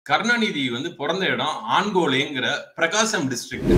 கருணாநிதி வந்து பிறந்த இடம் ஆன்கோலேங்கிற பிரகாசம் டிஸ்ட்ரிக்ட்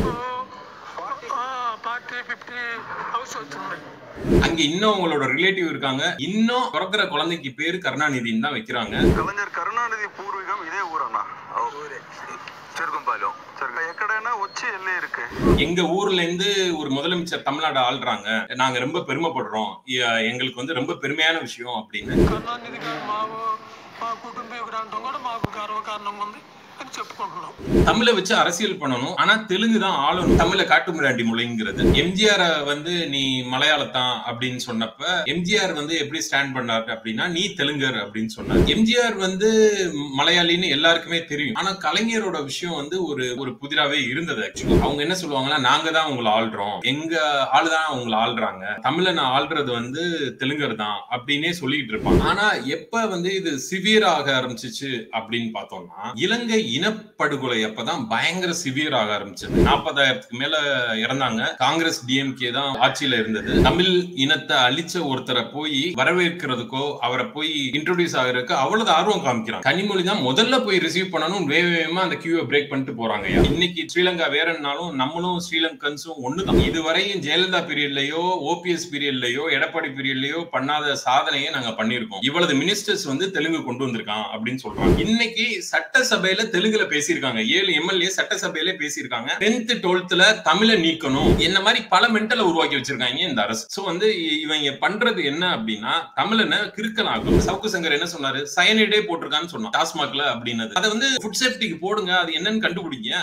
ఫార్టీ ఫిఫ్టీ హౌస్ వచ్చింది அங்க இன்னும் அவங்களோட ரிலேட்டிவ் இருக்காங்க இன்னும் பிறக்கிற குழந்தைக்கு பேரு கருணாநிதின்னு தான் வைக்கிறாங்க కలంజర్ కరుణానిధి పూర్వీకం ఇదే ఊరన్నా చెరుకుంపాలెం ఎక్కడైనా వచ్చి వెళ్ళి ఇருக்கு எங்க ஊர்ல இருந்து ஒரு முதலமைச்சர் தமிழ்நாடு ஆள்றாங்க நாங்க ரொம்ப பெருமைப்படுறோம் இ- எங்களுக்கு வந்து ரொம்ப பெருமையான விஷயம் அப்படின்னு కరుణానిధి గారు మా మా కుటుంబీకుడు అంటాం కూడా మాకు గర్వకారణంగా ఉంది అని చెప్పుకుంటున్నాం தமிழை வச்சு அரசியல் பண்ணணும் ஆனா தெலுங்கு தான் ஆளணும் தமிழை காட்டுமிராண்டி மொழிங்கிறது எம்ஜிஆர் வந்து நீ மலையாளத்தான் அப்படின்னு சொன்னப்ப எம்ஜிஆர் வந்து எப்படி ஸ்டாண்ட் பண்ணாரு அப்படின்னா நீ தெலுங்கர் அப்படின்னு சொன்னார் எம்ஜிஆர் வந்து மலையாளின்னு எல்லாருக்குமே தெரியும் ஆனா கலைஞரோட விஷயம் வந்து ஒரு ஒரு புதிராவே இருந்தது ஆக்சுவலி அவங்க என்ன சொல்லுவாங்கன்னா நாங்க தான் உங்களை ஆள்றோம் எங்க ஆளுதான் உங்களை ஆள்றாங்க தமிழை நான் ஆள்றது வந்து தெலுங்கர் தான் அப்படின்னே சொல்லிட்டு இருப்பாங்க ஆனா எப்ப வந்து இது சிவியர் ஆக ஆரம்பிச்சிச்சு அப்படின்னு பார்த்தோம்னா இலங்கை இனப்படுகொலை அப்பதான் பயங்கர சிவியர் ஆக ஆரம்பிச்சது நாற்பதாயிரத்துக்கு மேல இறந்தாங்க காங்கிரஸ் டிஎம்கே தான் ஆட்சியில இருந்தது தமிழ் இனத்தை அழிச்ச ஒருத்தரை போய் வரவேற்கிறதுக்கோ அவரை போய் இன்ட்ரோடியூஸ் ஆகிறதுக்கு அவ்வளவு ஆர்வம் காமிக்கிறாங்க கனிமொழி தான் முதல்ல போய் ரிசீவ் பண்ணணும் வேக வேகமா அந்த கியூவை பிரேக் பண்ணிட்டு போறாங்க இன்னைக்கு ஸ்ரீலங்கா வேறனாலும் நம்மளும் ஸ்ரீலங்கன்ஸும் ஒண்ணுதான் இதுவரையும் ஜெயலலிதா பீரியட்லயோ ஓபிஎஸ் பீரியட்லயோ எடப்பாடி பீரியட்லயோ பண்ணாத சாதனையை நாங்க பண்ணியிருக்கோம் இவ்வளவு மினிஸ்டர்ஸ் வந்து தெலுங்கு கொண்டு வந்திருக்கான் அப்படின்னு சொல்றாங்க இன்னைக்கு சட்டசபையில தெலுங்குல பேசியிருக்காங்க ஏழு எம்எல்ஏ சட்டசபையில பேசியிருக்காங்க டென்த் டுவெல்த்ல தமிழை நீக்கணும் என்ன மாதிரி பல மென்டலை உருவாக்கி வச்சிருக்காங்க இந்த அரசு சோ வந்து இ- இவங்க பண்றது என்ன அப்படின்னா தமிழனை கிறுக்கலாகும் சவுக்கு சங்கர் என்ன சொன்னாரு சயனைடே போட்டிருக்கான்னு சொன்னான் டாஸ்மாக்ல அப்படின்னது அதை வந்து ஃபுட் சேஃப்டிக்கு போடுங்க அது என்னன்னு கண்டுபிடிங்க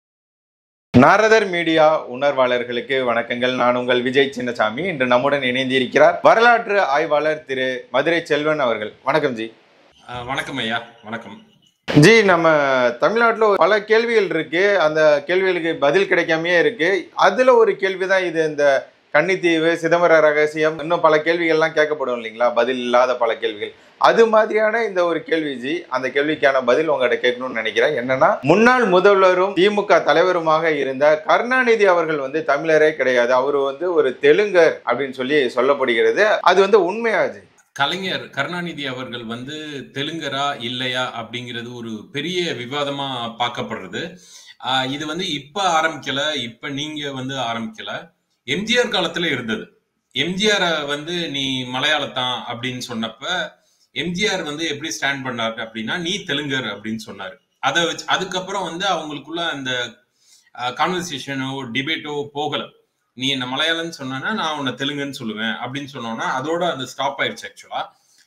நாரதர் மீடியா உணர்வாளர்களுக்கு வணக்கங்கள் நான் உங்கள் விஜய் சின்னசாமி இன்று நம்முடன் இணைந்திருக்கிறார் வரலாற்று ஆய்வாளர் திரு மதுரை செல்வன் அவர்கள் வணக்கம் ஜி அஹ் வணக்கம் ஐயா வணக்கம் ஜி நம்ம தமிழ்நாட்டில் பல கேள்விகள் இருக்கு அந்த கேள்விகளுக்கு பதில் கிடைக்காமயே இருக்கு அதுல ஒரு கேள்விதான் இது இந்த கன்னித்தீவு சிதம்பர ரகசியம் இன்னும் பல கேள்விகள்லாம் கேட்கப்படும் இல்லைங்களா பதில் இல்லாத பல கேள்விகள் அது மாதிரியான இந்த ஒரு கேள்வி ஜி அந்த கேள்விக்கான பதில் உங்கள்கிட்ட கேட்கணும்னு நினைக்கிறேன் என்னன்னா முன்னாள் முதல்வரும் திமுக தலைவருமாக இருந்த கருணாநிதி அவர்கள் வந்து தமிழரே கிடையாது அவர் வந்து ஒரு தெலுங்கர் அப்படின்னு சொல்லி சொல்லப்படுகிறது அது வந்து உண்மையாச்சு கலைஞர் கருணாநிதி அவர்கள் வந்து தெலுங்கரா இல்லையா அப்படிங்கிறது ஒரு பெரிய விவாதமா பார்க்கப்படுறது ஆஹ் இது வந்து இப்ப ஆரம்பிக்கல இப்ப நீங்க வந்து ஆரம்பிக்கல எம்ஜிஆர் காலத்துல இருந்தது எம்ஜிஆர் வந்து நீ மலையாளத்தான் அப்படின்னு சொன்னப்ப எம்ஜிஆர் வந்து எப்படி ஸ்டாண்ட் பண்ணாரு அப்படின்னா நீ தெலுங்கர் அப்படின்னு சொன்னாரு அதை வச்சு அதுக்கப்புறம் வந்து அவங்களுக்குள்ள அந்த கான்வர்சேஷனோ டிபேட்டோ போகல நீ என்ன மலையாளம்னு சொன்னா நான் உன்னை தெலுங்குன்னு சொல்லுவேன் அப்படின்னு சொன்னோன்னா அதோட அது ஸ்டாப் ஆயிடுச்சு ஆக்சுவலா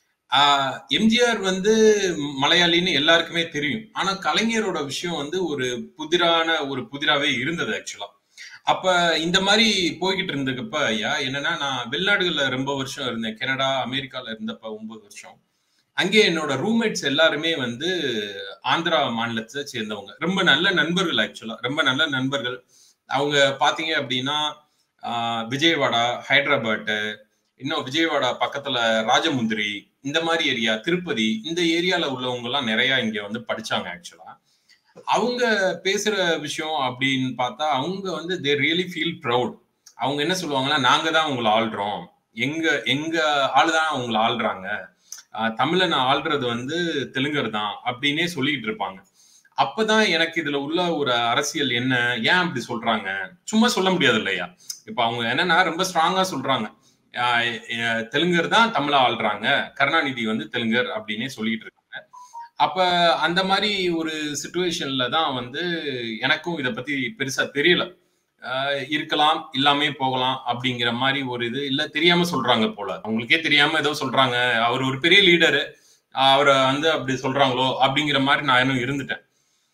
எம்ஜிஆர் வந்து மலையாளின்னு எல்லாருக்குமே தெரியும் ஆனா கலைஞரோட விஷயம் வந்து ஒரு புதிரான ஒரு புதிராவே இருந்தது ஆக்சுவலா அப்ப இந்த மாதிரி போய்கிட்டு இருந்தப்ப ஐயா என்னன்னா நான் வெளிநாடுகள்ல ரொம்ப வருஷம் இருந்தேன் கனடா அமெரிக்கால இருந்தப்ப ஒன்பது வருஷம் அங்கே என்னோட ரூம்மேட்ஸ் எல்லாருமே வந்து ஆந்திரா மாநிலத்தை சேர்ந்தவங்க ரொம்ப நல்ல நண்பர்கள் ஆக்சுவலா ரொம்ப நல்ல நண்பர்கள் அவங்க பாத்தீங்க அப்படின்னா ஆஹ் விஜயவாடா ஹைதராபாத் இன்னும் விஜயவாடா பக்கத்துல ராஜமுந்திரி இந்த மாதிரி ஏரியா திருப்பதி இந்த ஏரியால உள்ளவங்க எல்லாம் நிறைய இங்க வந்து படிச்சாங்க ஆக்சுவலா அவங்க பேசுற விஷயம் அப்படின்னு பார்த்தா அவங்க வந்து தே ரியலி ஃபீல் ப்ரௌட் அவங்க என்ன சொல்லுவாங்கன்னா நாங்க தான் உங்களை ஆள்றோம் எங்க எங்க ஆளுதான் உங்களை ஆள்றாங்க ஆஹ் தமிழை நான் ஆள்றது வந்து தெலுங்கர் தான் அப்படின்னே சொல்லிட்டு இருப்பாங்க அப்பதான் எனக்கு இதுல உள்ள ஒரு அரசியல் என்ன ஏன் அப்படி சொல்றாங்க சும்மா சொல்ல முடியாது இல்லையா இப்ப அவங்க என்னன்னா ரொம்ப ஸ்ட்ராங்கா சொல்றாங்க ஆஹ் அஹ் தெலுங்கர் தான் தமிழ ஆள்றாங்க கருணாநிதி வந்து தெலுங்கர் அப்படின்னே சொல்லிட்டு இருக்காங்க அப்ப அந்த மாதிரி ஒரு சுச்சுவேஷன்ல தான் வந்து எனக்கும் இதை பத்தி பெருசா தெரியல ஆஹ் இருக்கலாம் இல்லாமே போகலாம் அப்படிங்கிற மாதிரி ஒரு இது இல்ல தெரியாம சொல்றாங்க போல அவங்களுக்கே தெரியாம ஏதோ சொல்றாங்க அவர் ஒரு பெரிய லீடரு அவரை வந்து அப்படி சொல்றாங்களோ அப்படிங்கிற மாதிரி நான் இன்னும் இருந்துட்டேன்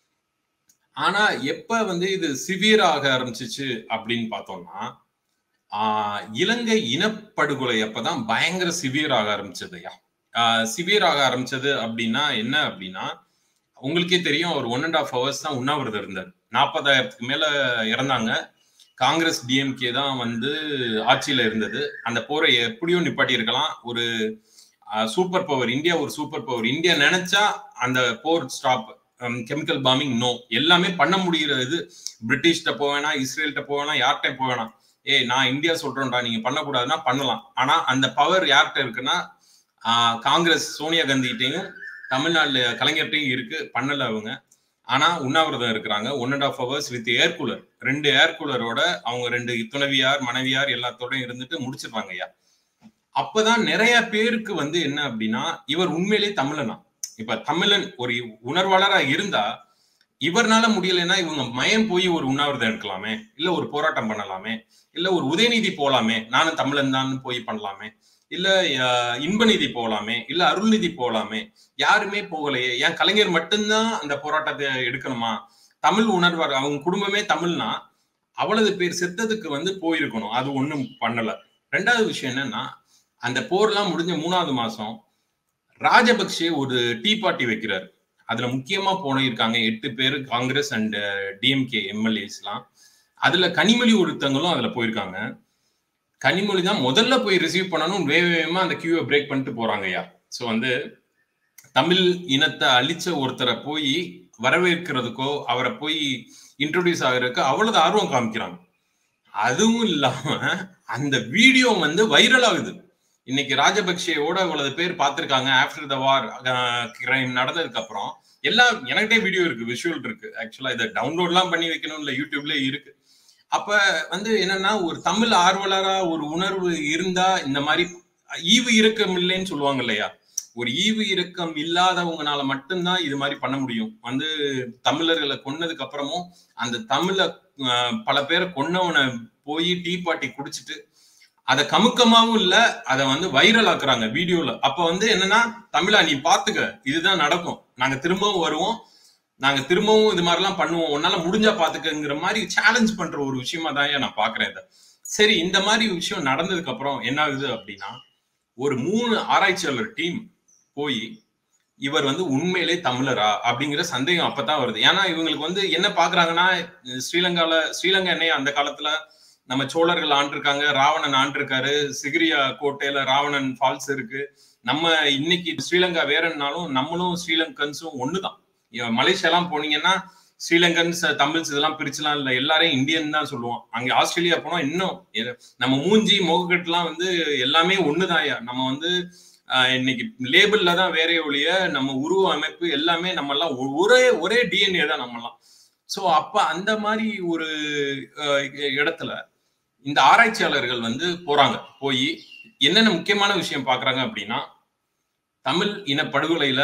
ஆனா எப்ப வந்து இது சிவியர் ஆக ஆரம்பிச்சிச்சு அப்படின்னு பார்த்தோம்னா ஆஹ் இலங்கை இனப்படுகொலை அப்பதான் பயங்கர சிவியர் ஆக ஆரம்பிச்சது ஐயா சிவியர் ஆக ஆரம்பிச்சது அப்படின்னா என்ன அப்படின்னா உங்களுக்கே தெரியும் ஒரு ஒன் அண்ட் ஆஃப் ஹவர்ஸ் தான் உண்ணாவிரதம் இருந்தார் நாற்பதாயிரத்துக்கு மேல இறந்தாங்க காங்கிரஸ் டிஎம்கே தான் வந்து ஆட்சியில இருந்தது அந்த போரை எப்படியோ நிப்பாட்டி இருக்கலாம் ஒரு சூப்பர் பவர் இந்தியா ஒரு சூப்பர் பவர் இந்தியா நினைச்சா அந்த போர் ஸ்டாப் கெமிக்கல் பாம்பிங் நோ எல்லாமே பண்ண முடிகிற இது பிரிட்டிஷ்ட போவேனா இஸ்ரேல்கிட்ட போவேனா யார்கிட்ட போவேனா ஏய் நான் இந்தியா சொல்றேன்டா நீங்க பண்ணக்கூடாதுன்னா பண்ணலாம் ஆனா அந்த பவர் யார்கிட்ட இருக்குன்னா ஆஹ் காங்கிரஸ் சோனியா காந்திகிட்டையும் தமிழ்நாட்டுல கலைஞர்கிட்டையும் இருக்கு பண்ணல அவங்க ஆனா உண்ணாவிரதம் இருக்கிறாங்க one and half hours with air cooler ரெண்டு ஏர் கூலரோட அவங்க ரெண்டு துணைவியார் மனைவியார் எல்லாத்தோடயும் இருந்துட்டு முடிச்சிருப்பாங்க ஐயா அப்பதான் நிறைய பேருக்கு வந்து என்ன அப்படின்னா இவர் உண்மையிலேயே தமிழனா இப்ப தமிழன் ஒரு உணர்வாளரா இருந்தா இவர்னால முடியலைன்னா இவங்க மயம் போய் ஒரு உண்ணாவிரதம் எடுக்கலாமே இல்ல ஒரு போராட்டம் பண்ணலாமே இல்ல ஒரு உதயநிதி போலாமே நானும் தமிழன் தான் போய் பண்ணலாமே இல்ல அஹ், இன்பநிதி போலாமே இல்ல அருள்நிதி போலாமே யாருமே போகலையே ஏன் கலைஞர் மட்டும்தான் அந்த போராட்டத்தை எடுக்கணுமா தமிழ் உணர்வார் அவங்க குடும்பமே தமிழ்னா அவ்வளவு பேர் செத்ததுக்கு வந்து போயிருக்கணும் அது ஒண்ணும் பண்ணல ரெண்டாவது விஷயம் என்னன்னா அந்த போர்லாம் முடிஞ்ச மூணாவது மாசம் ராஜபக்சே ஒரு டீ பார்ட்டி வைக்கிறார் அதுல முக்கியமா போனிருக்காங்க எட்டு பேர் காங்கிரஸ் அண்ட் டிஎம்கே எம்எல்ஏஸ்லாம் அதுல கனிமொழி ஒருத்தங்களும் அதுல போயிருக்காங்க கனிமொழி தான் முதல்ல போய் ரிசீவ் பண்ணணும் வேக வேகமா அந்த கியூவை பிரேக் பண்ணிட்டு போறாங்க ஐயா ஸோ வந்து தமிழ் இனத்தை அழிச்ச ஒருத்தரை போய் வரவேற்கிறதுக்கோ அவரை போய் இன்ட்ரோடியூஸ் ஆகிறதுக்கு அவ்வளவு ஆர்வம் காமிக்கிறாங்க அதுவும் இல்லாம அந்த வீடியோ வந்து வைரல் ஆகுது இன்னைக்கு ராஜபக்சேவோட இவ்வளவு பேர் பார்த்திருக்காங்க ஆஃப்டர் த வார் கிரைம் நடந்ததுக்கு அப்புறம் எல்லாம் எனக்கிட்டே வீடியோ இருக்கு விஷுவல் இருக்கு ஆக்சுவலா இதை டவுன்லோட்லாம் பண்ணி வைக்கணும் இல்ல யூடியூப்ல இருக்கு அப்ப வந்து என்னன்னா ஒரு தமிழ் ஆர்வலரா ஒரு உணர்வு இருந்தா இந்த மாதிரி ஈவு இரக்கம் இல்லைன்னு சொல்லுவாங்க இல்லையா ஒரு ஈவு இரக்கம் இல்லாதவங்கனால மட்டும்தான் இது மாதிரி பண்ண முடியும் வந்து தமிழர்களை கொன்னதுக்கு அப்புறமும் அந்த தமிழ அஹ், பல பேரை கொன்னவனை போய் டீ பார்ட்டி குடிச்சிட்டு அதை கமுக்கமாவும் இல்ல அதை வந்து வைரல் ஆக்குறாங்க வீடியோல அப்ப வந்து என்னன்னா தமிழா நீ பாத்துக்க இதுதான் நடக்கும் நாங்க திரும்பவும் வருவோம் நாங்க திரும்பவும் இது மாதிரிலாம் பண்ணுவோம் உன்னால முடிஞ்சா பாத்துக்கங்கிற மாதிரி சேலஞ்ச் பண்ற ஒரு விஷயமா தான் நான் பாக்குறேன் இதை சரி இந்த மாதிரி விஷயம் நடந்ததுக்கு அப்புறம் என்ன ஆகுது அப்படின்னா ஒரு மூணு ஆராய்ச்சியாளர் டீம் போய் இவர் வந்து உண்மையிலே தமிழரா அப்படிங்கிற சந்தேகம் அப்பதான் வருது ஏன்னா இவங்களுக்கு வந்து என்ன பாக்குறாங்கன்னா ஸ்ரீலங்கால ஸ்ரீலங்கா என்னைய அந்த காலத்துல நம்ம சோழர்கள் ஆண்டிருக்காங்க ராவணன் ஆண்டிருக்காரு சிகிரியா கோட்டையில ராவணன் ஃபால்ஸ் இருக்கு நம்ம இன்னைக்கு ஸ்ரீலங்கா வேறன்னாலும் நம்மளும் ஸ்ரீலங்கன்ஸும் ஒண்ணுதான் இவன் மலேசியாலாம் போனீங்கன்னா ஸ்ரீலங்கன்ஸ் தமிழ்ஸ் இதெல்லாம் பிரிச்சுலாம் இல்ல எல்லாரையும் இந்தியன் தான் சொல்லுவோம் அங்க ஆஸ்திரேலியா போனா இன்னும் எ- நம்ம மூஞ்சி முகக்கட்டுலாம் வந்து எல்லாமே ஒண்ணுதான் நம்ம வந்து ஆஹ், இன்னைக்கு லேபிள்ல தான் வேற ஒழிய நம்ம உருவ அமைப்பு எல்லாமே நம்ம எல்லாம் ஒ- ஒரே ஒரே டிஎன்ஏ தான் நம்மலாம் சோ அப்ப அந்த மாதிரி ஒரு ஆஹ், இடத்துல இந்த ஆராய்ச்சியாளர்கள் வந்து போறாங்க போய் என்னென்ன முக்கியமான விஷயம் பாக்குறாங்க அப்படின்னா தமிழ் இன படுகொலையில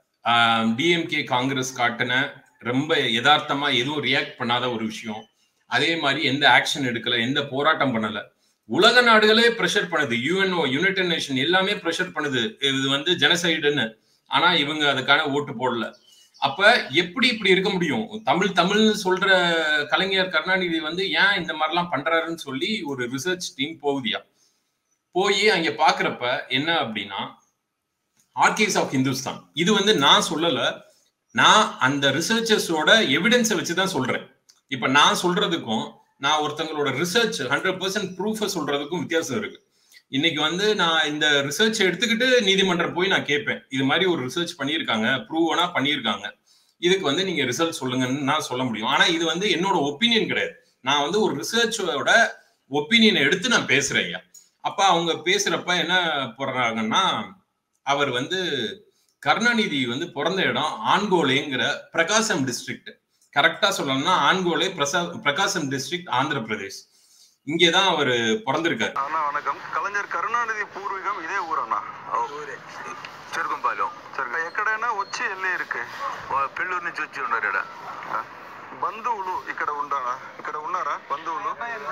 டிஎம்கே காங்கிரஸ் காட்டின ரொம்ப யதார்த்தமா எதுவும் ரியாக்ட் பண்ணாத ஒரு விஷயம் அதே மாதிரி எந்த ஆக்ஷன் எடுக்கல எந்த போராட்டம் பண்ணல உலக நாடுகளே ப்ரெஷர் பண்ணுது யுஎன்ஓ யுனைடெட் நேஷன் எல்லாமே ப்ரெஷர் பண்ணுது இது வந்து ஜெனசைடுன்னு ஆனா இவங்க அதுக்கான ஓட்டு போடல அப்ப எப்படி இப்படி இருக்க முடியும் தமிழ் தமிழ்னு சொல்ற கலைஞர் கருணாநிதி வந்து ஏன் இந்த மாதிரிலாம் பண்றாருன்னு சொல்லி ஒரு ரிசர்ச் டீம் போகுதியா போய் அங்க பாக்குறப்ப என்ன அப்படின்னா ஆர்கிவ்ஸ் ஆஃப் ஹிந்துஸ்தான் இது வந்து நான் சொல்லல நான் அந்த ரிசர்ச்சர்ஸோட எவிடன்ஸை வச்சு தான் சொல்றேன் இப்ப நான் சொல்றதுக்கும் நான் ஒருத்தங்களோட ரிசர்ச் ஹண்ட்ரட் பர்சன்ட் ப்ரூஃபை சொல்றதுக்கும் வித்தியாசம் இருக்கு இன்னைக்கு வந்து நான் இந்த ரிசர்ச் எடுத்துக்கிட்டு நீதிமன்றம் போய் நான் கேட்பேன் இது மாதிரி ஒரு ரிசர்ச் பண்ணியிருக்காங்க ப்ரூவனா பண்ணியிருக்காங்க இதுக்கு வந்து நீங்க ரிசல்ட் சொல்லுங்கன்னு நான் சொல்ல முடியும் ஆனா இது வந்து என்னோட ஒப்பீனியன் கிடையாது நான் வந்து ஒரு ரிசர்ச்சோட ஒப்பீனியனை எடுத்து நான் பேசுறேன் ஐயா அப்ப அவங்க பேசுறப்ப என்ன போடுறாங்கன்னா அவர் வந்து கருணாநிதி வந்து பிறந்த இடம் ஆன்கோலேங்கிற பிரகாசம் டிஸ்ட்ரிக்ட் கரெக்டா சொல்லணும்னா ஆன்கோலே பிரசா பிரகாசம் டிஸ்ட்ரிக்ட் ஆந்திர பிரதேஷ் இங்கேதான் அவர் பிறந்திருக்காரு அண்ணா வணக்கம் கலைஞர் కరుణానిధి పూర్వీకం ఇదే ఊరన్నా ఊరే చెరుకుంపాలెం సరే ఎక్కడైనా వచ్చి వెళ్ళి ఇருக்கு పెళ్ళూరు నుంచి వచ్చి ఉన్నారు ఇక్కడ బంధువులు ఇక్కడ ఉండారా ఇక్కడ ఉన్నారా బంధువులు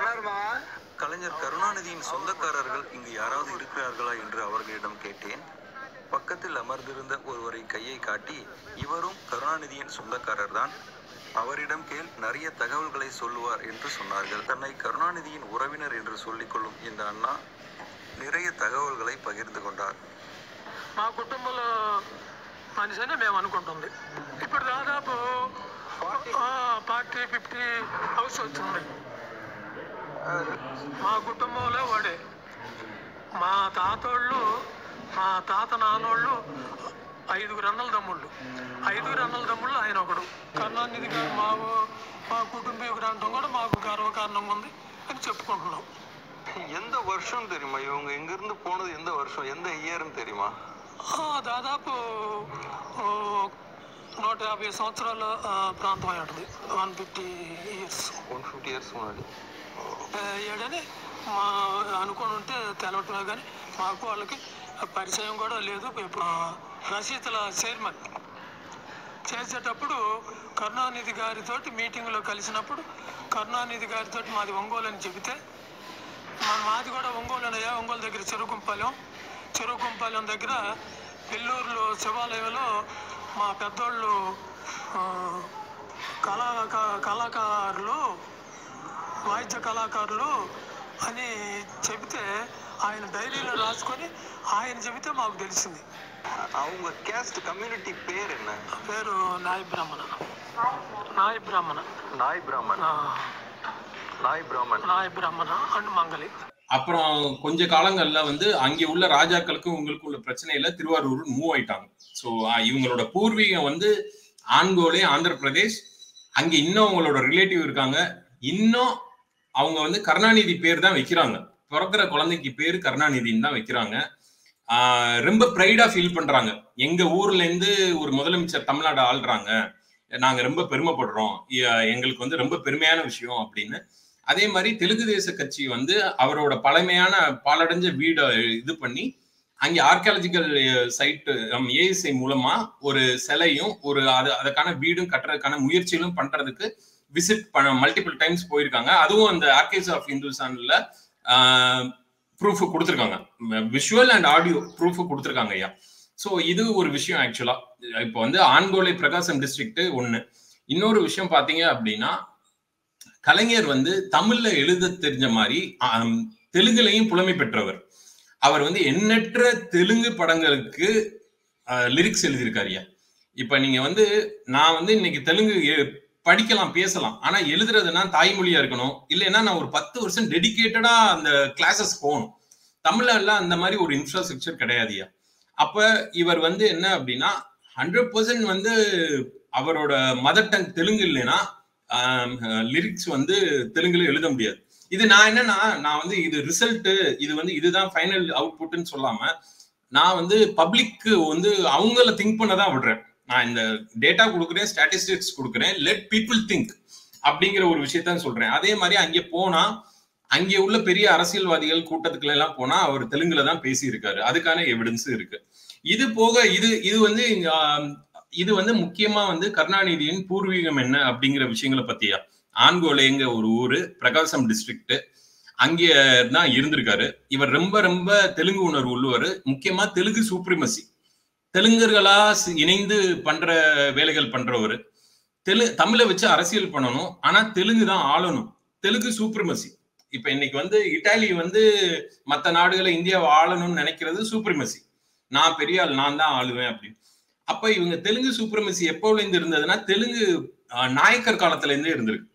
கலைஞர் கருணாநிதியின் சொந்தக்காரர்கள் இங்கு யாராவது இருக்கிறார்களா என்று அவர்களிடம் கேட்டேன் பக்கத்தில் அமர்ந்திருந்த ஒருவரை கையை காட்டி இவரும் கருணாநிதியின் சொந்தக்காரர் தான் அவரிடம் கேள் நிறைய தகவல்களை சொல்லுவார் என்று சொன்னார்கள் தன்னை கருணாநிதியின் உறவினர் என்று சொல்லிக்கொள்ளும் இந்த அண்ணா நிறைய தகவல்களை பகிர்ந்து கொண்டார் మా కుటుంబంలో మనిషి అని మేము అనుకుంటుంది ఇప్పుడు దాదాపు ఫార్టీ ఫిఫ్టీ హౌస్ వచ్చింది మా కుటుంబంలో వాడే మా తాతోళ్ళు మా తాత నాన్నోళ్ళు ఐదుగురు అన్నల తమ్ముళ్ళు ఐదుగురు అన్నల తమ్ముళ్ళు ఆయన ఒకడు కరుణానిధి గారు మా మా కుటుంబీకుడు అంటాం కూడా మాకు గర్వకారణంగా ఉంది అని చెప్పుకుంటున్నాం எந்த வருஷம் தெரியுமா இவங்க இங்கிருந்து போனது எந்த வருஷம் எந்த இயர்னு தெரியுமா ఆ, దాదాపు ఓ, నూట యాభై సంవత్సరాల ఆ, ప్రాంతం అయి ఉంటుంది one fifty years one fifty years முன்னாடி ఏడని మా అనుకుని ఉంటే తెలవటమే కానీ మాకు వాళ్ళకి పరిచయం కూడా లేదు ఇప్పుడు రచయితల చైర్మన్ చేసేటప్పుడు కరుణానిధి గారితో మీటింగ్లో కలిసినప్పుడు కరుణానిధి గారితో మాది ఒంగోలు అని చెబితే మన మాది కూడా ఒంగోలు అనయ్యా ఒంగోలు దగ్గర చెరుకుంపాలెం చెరుకుంపాలెం దగ్గర పిల్లూరులో శివాలయంలో మా పెద్దోళ్ళు ఆ, కళా క- కళాకారులు వాయిద్య కళాకారులు అని చెబితే ఆయన డైరీలో రాసుకొని ఆయన చెబితే మాకు తెలిసింది அவங்க கேஸ்ட் கம்யூனிட்டி பேர் என்ன ఆ పేరు నాయ బ్రాహ్మణ నాయ బ్రాహ్మణ நாய் பிராமன் ఆ, நாய் பிராமன் నాయ బ్రాహ్మణ అండ్ మంగళి அப்புறம் கொஞ்ச காலங்கள்ல வந்து அங்கே உள்ள ராஜாக்களுக்கும் உங்களுக்கும் உள்ள பிரச்சனையில திருவாரூர் மூவ் ஆயிட்டாங்க ஸோ இவங்களோட பூர்வீகம் வந்து ஆண்கோலே ஆந்திர பிரதேஷ் அங்க இன்னும் அவங்களோட ரிலேட்டிவ் இருக்காங்க இன்னும் அவங்க வந்து கருணாநிதி பேர் தான் வைக்கிறாங்க பிறக்கிற குழந்தைக்கு பேர் கருணாநிதின்னு தான் வைக்கிறாங்க ஆஹ் ரொம்ப ப்ரைடா ஃபீல் பண்றாங்க எங்க ஊர்ல இருந்து ஒரு முதலமைச்சர் தமிழ்நாடு ஆள்றாங்க நாங்க ரொம்ப பெருமைப்படுறோம் எ- எங்களுக்கு வந்து ரொம்ப பெருமையான விஷயம் அப்படின்னு அதே மாதிரி தெலுங்கு தேச கட்சி வந்து அவரோட பழமையான பாலடைஞ்ச வீடை இது பண்ணி அங்கே ஆர்கியாலஜிக்கல் சைட் ஏஎஸ்ஐ மூலமா ஒரு சிலையும் ஒரு அது அதுக்கான வீடும் கட்டுறதுக்கான முயற்சிகளும் பண்றதுக்கு விசிட் பண்ண மல்டிபிள் டைம்ஸ் போயிருக்காங்க அதுவும் அந்த ஆர்கேஸ் ஆஃப் இந்துஸ்தான்ல ப்ரூஃப் கொடுத்துருக்காங்க விஷுவல் அண்ட் ஆடியோ ப்ரூஃப் கொடுத்துருக்காங்க ஐயா ஸோ இது ஒரு விஷயம் ஆக்சுவலா இப்போ வந்து ஆண்கோலை பிரகாசம் டிஸ்ட்ரிக்ட் ஒன்று இன்னொரு விஷயம் பார்த்தீங்க அப்படின்னா கலைஞர் வந்து தமிழ்ல எழுத தெரிஞ்ச மாதிரி ஆம், தெலுங்குலையும் புலமை பெற்றவர் அவர் வந்து எண்ணற்ற தெலுங்கு படங்களுக்கு லிரிக்ஸ் எழுதியிருக்காருயா இப்ப நீங்க வந்து நான் வந்து இன்னைக்கு தெலுங்கு எ- படிக்கலாம் பேசலாம் ஆனா எழுதுறதுன்னா தாய்மொழியா இருக்கணும் இல்லைன்னா நான் ஒரு பத்து வருஷம் டெடிகேட்டடா அந்த கிளாஸஸ் போகணும் தமிழ்ல எல்லாம் அந்த மாதிரி ஒரு இன்ஃப்ராஸ்ட்ரக்சர் கிடையாதுயா அப்ப இவர் வந்து என்ன அப்படின்னா ஹண்ட்ரட் பர்சன்ட் வந்து அவரோட மதர் டங் தெலுங்கு இல்லைன்னா லிரிக்ஸ் வந்து தெலுங்குல எழுத முடியாது இது நான் என்னன்னா நான் வந்து இது ரிசல்ட் இது வந்து இதுதான் ஃபைனல் அவுட்புட்னு சொல்லாம நான் வந்து பப்ளிக்கு வந்து அவங்கள திங்க் பண்ண தான் விடுறேன் நான் இந்த டேட்டா கொடுக்குறேன் ஸ்டாட்டிஸ்டிக்ஸ் கொடுக்குறேன் லெட் பீப்புள் திங்க் அப்படிங்கிற ஒரு விஷயத்தான் சொல்றேன் அதே மாதிரி அங்கே போனா அங்கே உள்ள பெரிய அரசியல்வாதிகள் கூட்டத்துக்குள்ள எல்லாம் போனா அவர் தெலுங்குல தான் பேசியிருக்காரு அதுக்கான எவிடன்ஸ் இருக்கு இது போக இது இது வந்து ஆஹ், இது வந்து முக்கியமா வந்து கருணாநிதியின் பூர்வீகம் என்ன அப்படிங்கிற விஷயங்களை பத்தியா ஆண்கோலேங்க ஒரு ஊரு பிரகாசம் டிஸ்ட்ரிக்ட் அங்கே தான் இருந்திருக்காரு இவர் ரொம்ப ரொம்ப தெலுங்கு உணர்வு உள்ளவர் முக்கியமா தெலுங்கு சூப்ரிமசி தெலுங்கர்களா சி- இணைந்து பண்ற வேலைகள் பண்றவர் தெலு தமிழை வச்சு அரசியல் பண்ணணும் ஆனா தெலுங்கு தான் ஆளணும் தெலுங்கு சூப்ரிமசி இப்ப இன்னைக்கு வந்து இட்டாலி வந்து மத்த நாடுகளை இந்தியாவை ஆளணும்னு நினைக்கிறது சூப்ரிமசி நான் பெரிய ஆள் நான் தான் ஆளுவேன் அப்படின்னு அப்ப இவங்க தெலுங்கு சூப்ரமசி எப்போல இருந்து இருந்ததுன்னா தெலுங்கு அஹ், நாயக்கர் காலத்துல இருந்தே இருந்திருக்கு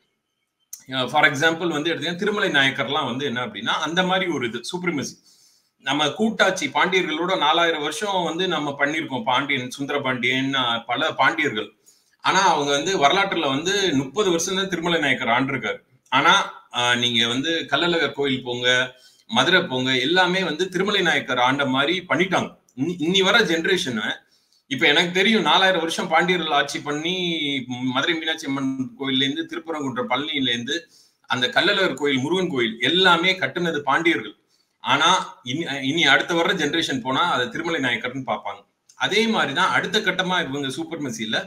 ஃபார் எக்ஸாம்பிள் வந்து எடுத்தீங்கன்னா திருமலை நாயக்கர்லாம் வந்து என்ன அப்படின்னா அந்த மாதிரி ஒரு இது சூப்ரிமசி நம்ம கூட்டாட்சி பாண்டியர்களோட நாலாயிரம் வருஷம் வந்து நம்ம பண்ணியிருக்கோம் பாண்டியன் சுந்தர பாண்டியன் அஹ், பல பாண்டியர்கள் ஆனா அவங்க வந்து வரலாற்றுல வந்து முப்பது வருஷம் தான் திருமலை நாயக்கர் ஆண்டிருக்காரு ஆனா அஹ், நீங்க வந்து கள்ளழகர் கோயில் போங்க மதுரை போங்க எல்லாமே வந்து திருமலை நாயக்கர் ஆண்ட மாதிரி பண்ணிட்டாங்க இன்னி- இன்னி வர ஜென்ரேஷனு இப்ப எனக்கு தெரியும் நாலாயிரம் வருஷம் பாண்டியர்கள் ஆட்சி பண்ணி ம், மதுரை மீனாட்சி அம்மன் கோயில்ல இருந்து திருப்பரங்குன்ற பழனியில இருந்து அந்த கள்ளழகர் கோயில் முருகன் கோயில் எல்லாமே கட்டுனது பாண்டியர்கள் ஆனா இனி இனி அடுத்த வர்ற ஜென்ரேஷன் போனா அதை திருமலை நாயக்கர்னு பார்ப்பாங்க அதே மாதிரிதான் அடுத்த கட்டமா இவங்க சூப்பர் மெசில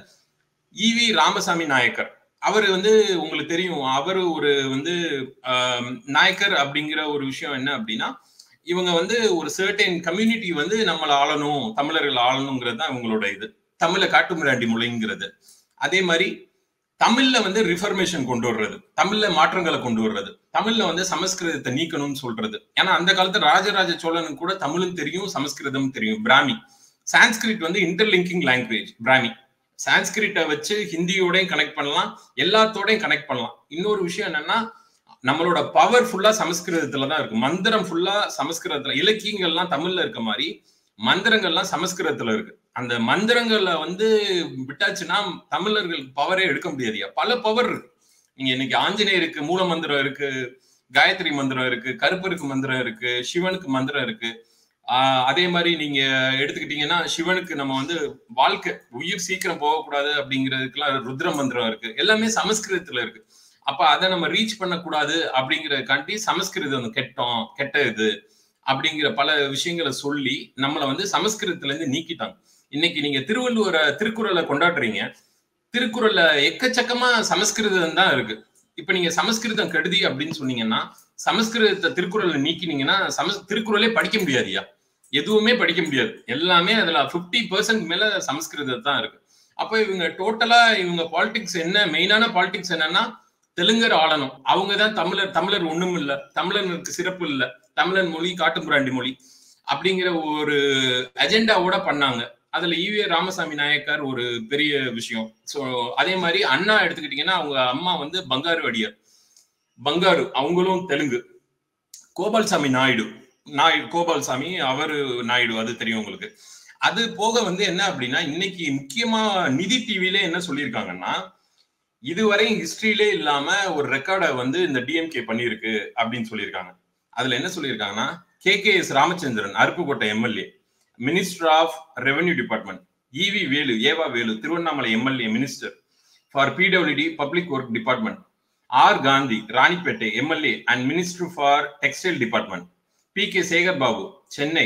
ஈவி ராமசாமி நாயக்கர் அவர் வந்து உங்களுக்கு தெரியும் அவர் ஒரு வந்து ஆம், நாயக்கர் அப்படிங்கிற ஒரு விஷயம் என்ன அப்படின்னா இவங்க வந்து ஒரு சர்டைன் கம்யூனிட்டி வந்து நம்மளை ஆளணும் தமிழர்கள் ஆளணுங்கிறது தான் இவங்களோட இது தமிழ காட்டுமிராண்டி மொழிங்கிறது அதே மாதிரி தமிழ்ல வந்து ரிஃபர்மேஷன் கொண்டு வர்றது தமிழ்ல மாற்றங்களை கொண்டு வர்றது தமிழ்ல வந்து சமஸ்கிருதத்தை நீக்கணும்னு சொல்றது ஏன்னா அந்த காலத்துல ராஜராஜ சோழனுக்கு கூட தமிழும் தெரியும் சமஸ்கிருதம் தெரியும் பிராமி சான்ஸ்கிரிட் வந்து இன்டர்லிங்கிங் லாங்குவேஜ் பிராமி சான்ஸ்கிரிட்டை வச்சு ஹிந்தியோடையும் கனெக்ட் பண்ணலாம் எல்லாத்தோடையும் கனெக்ட் பண்ணலாம் இன்னொரு விஷயம் என்னன்னா நம்மளோட பவர் ஃபுல்லா சமஸ்கிருதத்துல தான் இருக்கு மந்திரம் ஃபுல்லா சமஸ்கிருதத்துல இலக்கியங்கள்லாம் தமிழ்ல இருக்க மாதிரி மந்திரங்கள்லாம் சமஸ்கிருதத்துல இருக்கு அந்த மந்திரங்களை வந்து விட்டாச்சுன்னா தமிழர்கள் பவரே எடுக்க முடியாதுயா பல பவர் இருக்கு நீங்க இன்னைக்கு ஆஞ்சநேயருக்கு மூல மந்திரம் இருக்கு காயத்ரி மந்திரம் இருக்கு கருப்பருக்கு மந்திரம் இருக்கு சிவனுக்கு மந்திரம் இருக்கு ஆஹ் அதே மாதிரி நீங்க எடுத்துக்கிட்டீங்கன்னா சிவனுக்கு நம்ம வந்து வாழ்க்கை உயிர் சீக்கிரம் போகக்கூடாது அப்படிங்கிறதுக்குலாம் ருத்ர மந்திரம் இருக்கு எல்லாமே சமஸ்கிருதத்துல இருக்கு அப்ப அதை நம்ம ரீச் பண்ணக்கூடாது அப்படிங்கறதுக்காண்டி சமஸ்கிருதம் கெட்டோம் கெட்ட இது அப்படிங்கிற பல விஷயங்களை சொல்லி நம்மளை வந்து சமஸ்கிருதத்துல இருந்து நீக்கிட்டாங்க இன்னைக்கு நீங்க திருவள்ளுவரை திருக்குறளை கொண்டாடுறீங்க திருக்குறள்ல எக்கச்சக்கமா சமஸ்கிருதம் தான் இருக்கு இப்ப நீங்க சமஸ்கிருதம் கெடுதி அப்படின்னு சொன்னீங்கன்னா சமஸ்கிருதத்தை திருக்குறள்ல நீக்கினீங்கன்னா சமஸ் திருக்குறளே படிக்க முடியாதுயா எதுவுமே படிக்க முடியாது எல்லாமே அதுல 50% பர்சன்ட் மேல சமஸ்கிருதம் தான் இருக்கு அப்ப இவங்க டோட்டலா இவங்க பாலிடிக்ஸ் என்ன மெயினான பாலிடிக்ஸ் என்னன்னா தெலுங்கர் ஆளணும் அவங்க தான் தமிழர் தமிழர் ஒண்ணும் இல்ல தமிழனுக்கு சிறப்பு இல்ல தமிழன் மொழி காட்டுமிராண்டி மொழி அப்படிங்கிற ஒரு அஜெண்டாவோட பண்ணாங்க அதுல ஈவே ராமசாமி நாயக்கர் ஒரு பெரிய விஷயம் சோ அதே மாதிரி அண்ணா எடுத்துக்கிட்டீங்கன்னா அவங்க அம்மா வந்து பங்காரு அடியார் பங்காரு அவங்களும் தெலுங்கு கோபால்சாமி நாயுடு நாயுடு கோபால்சாமி அவரு நாயுடு அது தெரியும் உங்களுக்கு அது போக வந்து என்ன அப்படின்னா இன்னைக்கு முக்கியமா நிதி டிவில என்ன சொல்லியிருக்காங்கன்னா இதுவரை ஹிஸ்டரியிலே இல்லாம ஒரு ரெக்கார்டை வந்து இந்த டிஎம்கே பண்ணியிருக்கு அப்படின்னு சொல்லியிருக்காங்க அதுல என்ன சொல்லியிருக்காங்கன்னா K K S Ramachandran Aruppukottai MLA minister of revenue department EV Velu ஏவா Velu Tiruvannamalai MLA minister for PWD public work department R Gandhi Ranipet MLA and minister for textile department P K Sekar Babu Chennai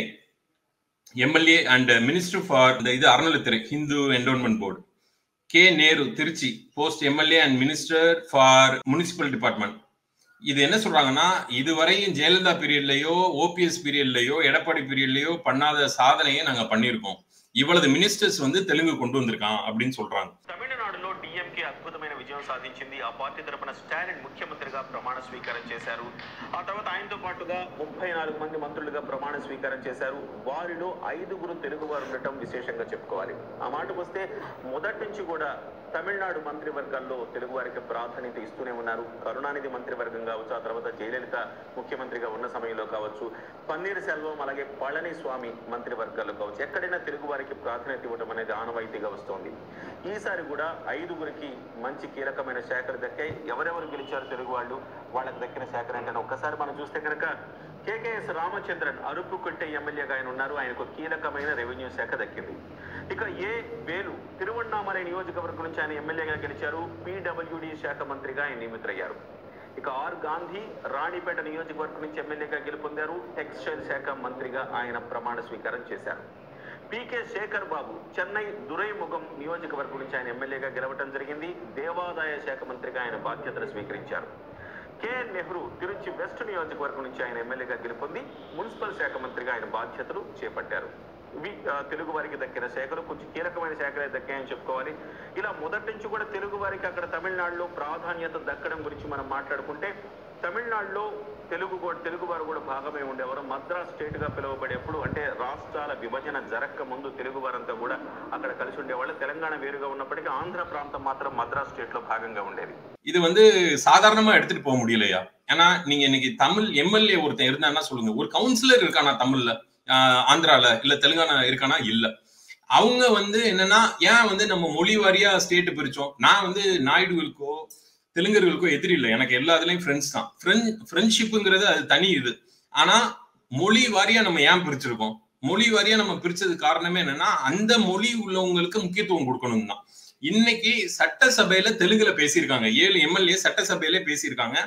MLA and minister for இந்த இது அறநிலைத்துறை Hindu endowment board K Nehru Trichy post MLA and minister for municipal department இது என்ன சொல்றாங்கன்னா இதுவரையும் ஜெயலலிதா பீரியட்லயோ ஓபிஎஸ் பீரியட்லயோ எடப்பாடி பீரியட்லயோ பண்ணாத சாதனையை நாங்க பண்ணியிருக்கோம் இவ்வளவு மினிஸ்டர்ஸ் வந்து தெலுங்கு கொண்டு வந்திருக்கான் அப்படின்னு சொல்றாங்க తమిళనాడులో డిఎంకే అద్భుతమైన విజయం సాధించింది ఆ పార్టీ తరపున స్టాలిన్ ముఖ్యమంత్రిగా ప్రమాణ స్వీకారం చేశారు ఆ తర్వాత ఆయనతో పాటుగా ముప్పై నాలుగు మంది మంత్రులుగా ప్రమాణ స్వీకారం చేశారు వారిలో ఐదుగురు తెలుగు వారు ఉండటం విశేషంగా చెప్పుకోవాలి ఆ మాటకు వస్తే మొదటి నుంచి కూడా తమిళనాడు మంత్రివర్గాల్లో తెలుగు వారికి ప్రాధాన్యత ఇస్తూనే ఉన్నారు కరుణానిధి మంత్రివర్గం కావచ్చు ఆ తర్వాత జయలలిత ముఖ్యమంత్రిగా ఉన్న సమయంలో కావచ్చు పన్నీర్ సెల్వం అలాగే పళని స్వామి మంత్రివర్గాల్లో కావచ్చు ఎక్కడైనా తెలుగు వారికి ప్రాధాన్యత ఇవ్వడం అనేది ఆనవాయితీగా వస్తోంది ఈసారి కూడా ఐదుగురికి మంచి కీలకమైన శాఖలు దక్కాయి ఎవరెవరు గెలిచారు తెలుగు వాళ్ళు వాళ్ళకి దక్కిన శాఖలు ఏంటని ఒక్కసారి మనం చూస్తే కనుక కేకేఎస్ రామచంద్రన్ అరుపుకుంటే ఎమ్మెల్యేగా ఆయన ఉన్నారు ఆయనకు కీలకమైన రెవెన్యూ శాఖ దక్కింది ఇక ఏ వేలు తిరువണ്ണామలై నియోజకవర్గం నుంచి ఆయన ఎమ్మెల్యేగా గెలిచారు పీడబ్ల్యూడి శాఖ మంత్రిగా ఆయన నియమితులయ్యారు ఇక ఆర్ గాంధీ రాణిపేట నియోజకవర్గం నుంచి ఎమ్మెల్యేగా గెలుపొందారు టెక్స్టైల్ శాఖ మంత్రిగా ఆయన ప్రమాణ స్వీకారం చేశారు పీకే శేఖర్ బాబు చెన్నై దురైముఖం నియోజకవర్గం నుంచి ఆయన ఎమ్మెల్యేగా గెలవటం జరిగింది దేవాదాయ శాఖ మంత్రిగా ఆయన బాధ్యతలు స్వీకరించారు కేఎన్ నెహ్రూ తిరుచి వెస్ట్ నియోజకవర్గం నుంచి ఆయన ఎమ్మెల్యేగా గెలుపొంది మున్సిపల్ శాఖ మంత్రిగా ఆయన బాధ్యతలు చేపట్టారు ఇవి ఆ, తెలుగు వారికి దక్కిన శాఖలు కొంచెం కీలకమైన శాఖలే దక్కాయని చెప్పుకోవాలి ఇలా మొదటి నుంచి కూడా తెలుగు వారికి అక్కడ తమిళనాడులో ప్రాధాన్యత దక్కడం గురించి మనం మాట్లాడుకుంటే తమిళనాడులో తెలుగు కూడా తెలుగు వారు కూడా భాగమై ఉండేవారు మద్రాస్ స్టేట్ గా పిలువబడేప్పుడు అంటే రాష్ట్రాల విభజన జరక్క ముందు తెలుగు వారంతా కూడా అక్కడ కలిసి ఉండేవాళ్ళు తెలంగాణ వేరుగా ఉన్నప్పటికీ ఆంధ్ర ప్రాంతం మాత్రం మద్రాస్ స్టేట్ లో భాగంగా ఉండేది இது வந்து சாதாரணமா எடுத்துட்டு போக முடியலையா ஏன்னா நீங்க இன்னைக்கு தமிழ் எம்எல்ஏ ஒருத்தன் இருந்தான்னா சொல்லுங்க ஒரு கவுன்சிலர் இருக்கானா தமிழ்ல ஆஹ் ஆந்திரால இல்ல தெலுங்கானா இருக்கானா இல்ல அவங்க வந்து என்னன்னா ஏன் வந்து நம்ம மொழி வாரியா ஸ்டேட் பிரிச்சோம் நான் வந்து நாயுடுகளுக்கோ தெலுங்கர்களுக்கோ எதிரி இல்லை எனக்கு எல்லா இதுலயும் ஃப்ரெண்ட்ஸ் தான் ஃப்ரெண்ட்ஷிப்புங்கிறது அது தனி இது ஆனா மொழி வாரியா நம்ம ஏன் பிரிச்சிருக்கோம் மொழி வாரியா நம்ம பிரிச்சது காரணமே என்னன்னா அந்த மொழி உள்ளவங்களுக்கு முக்கியத்துவம் கொடுக்கணும் தான் இன்னைக்கு சட்டசபையில தெலுங்குல பேசியிருக்காங்க ஏழு எம்எல்ஏ சட்டசபையில பேசியிருக்காங்க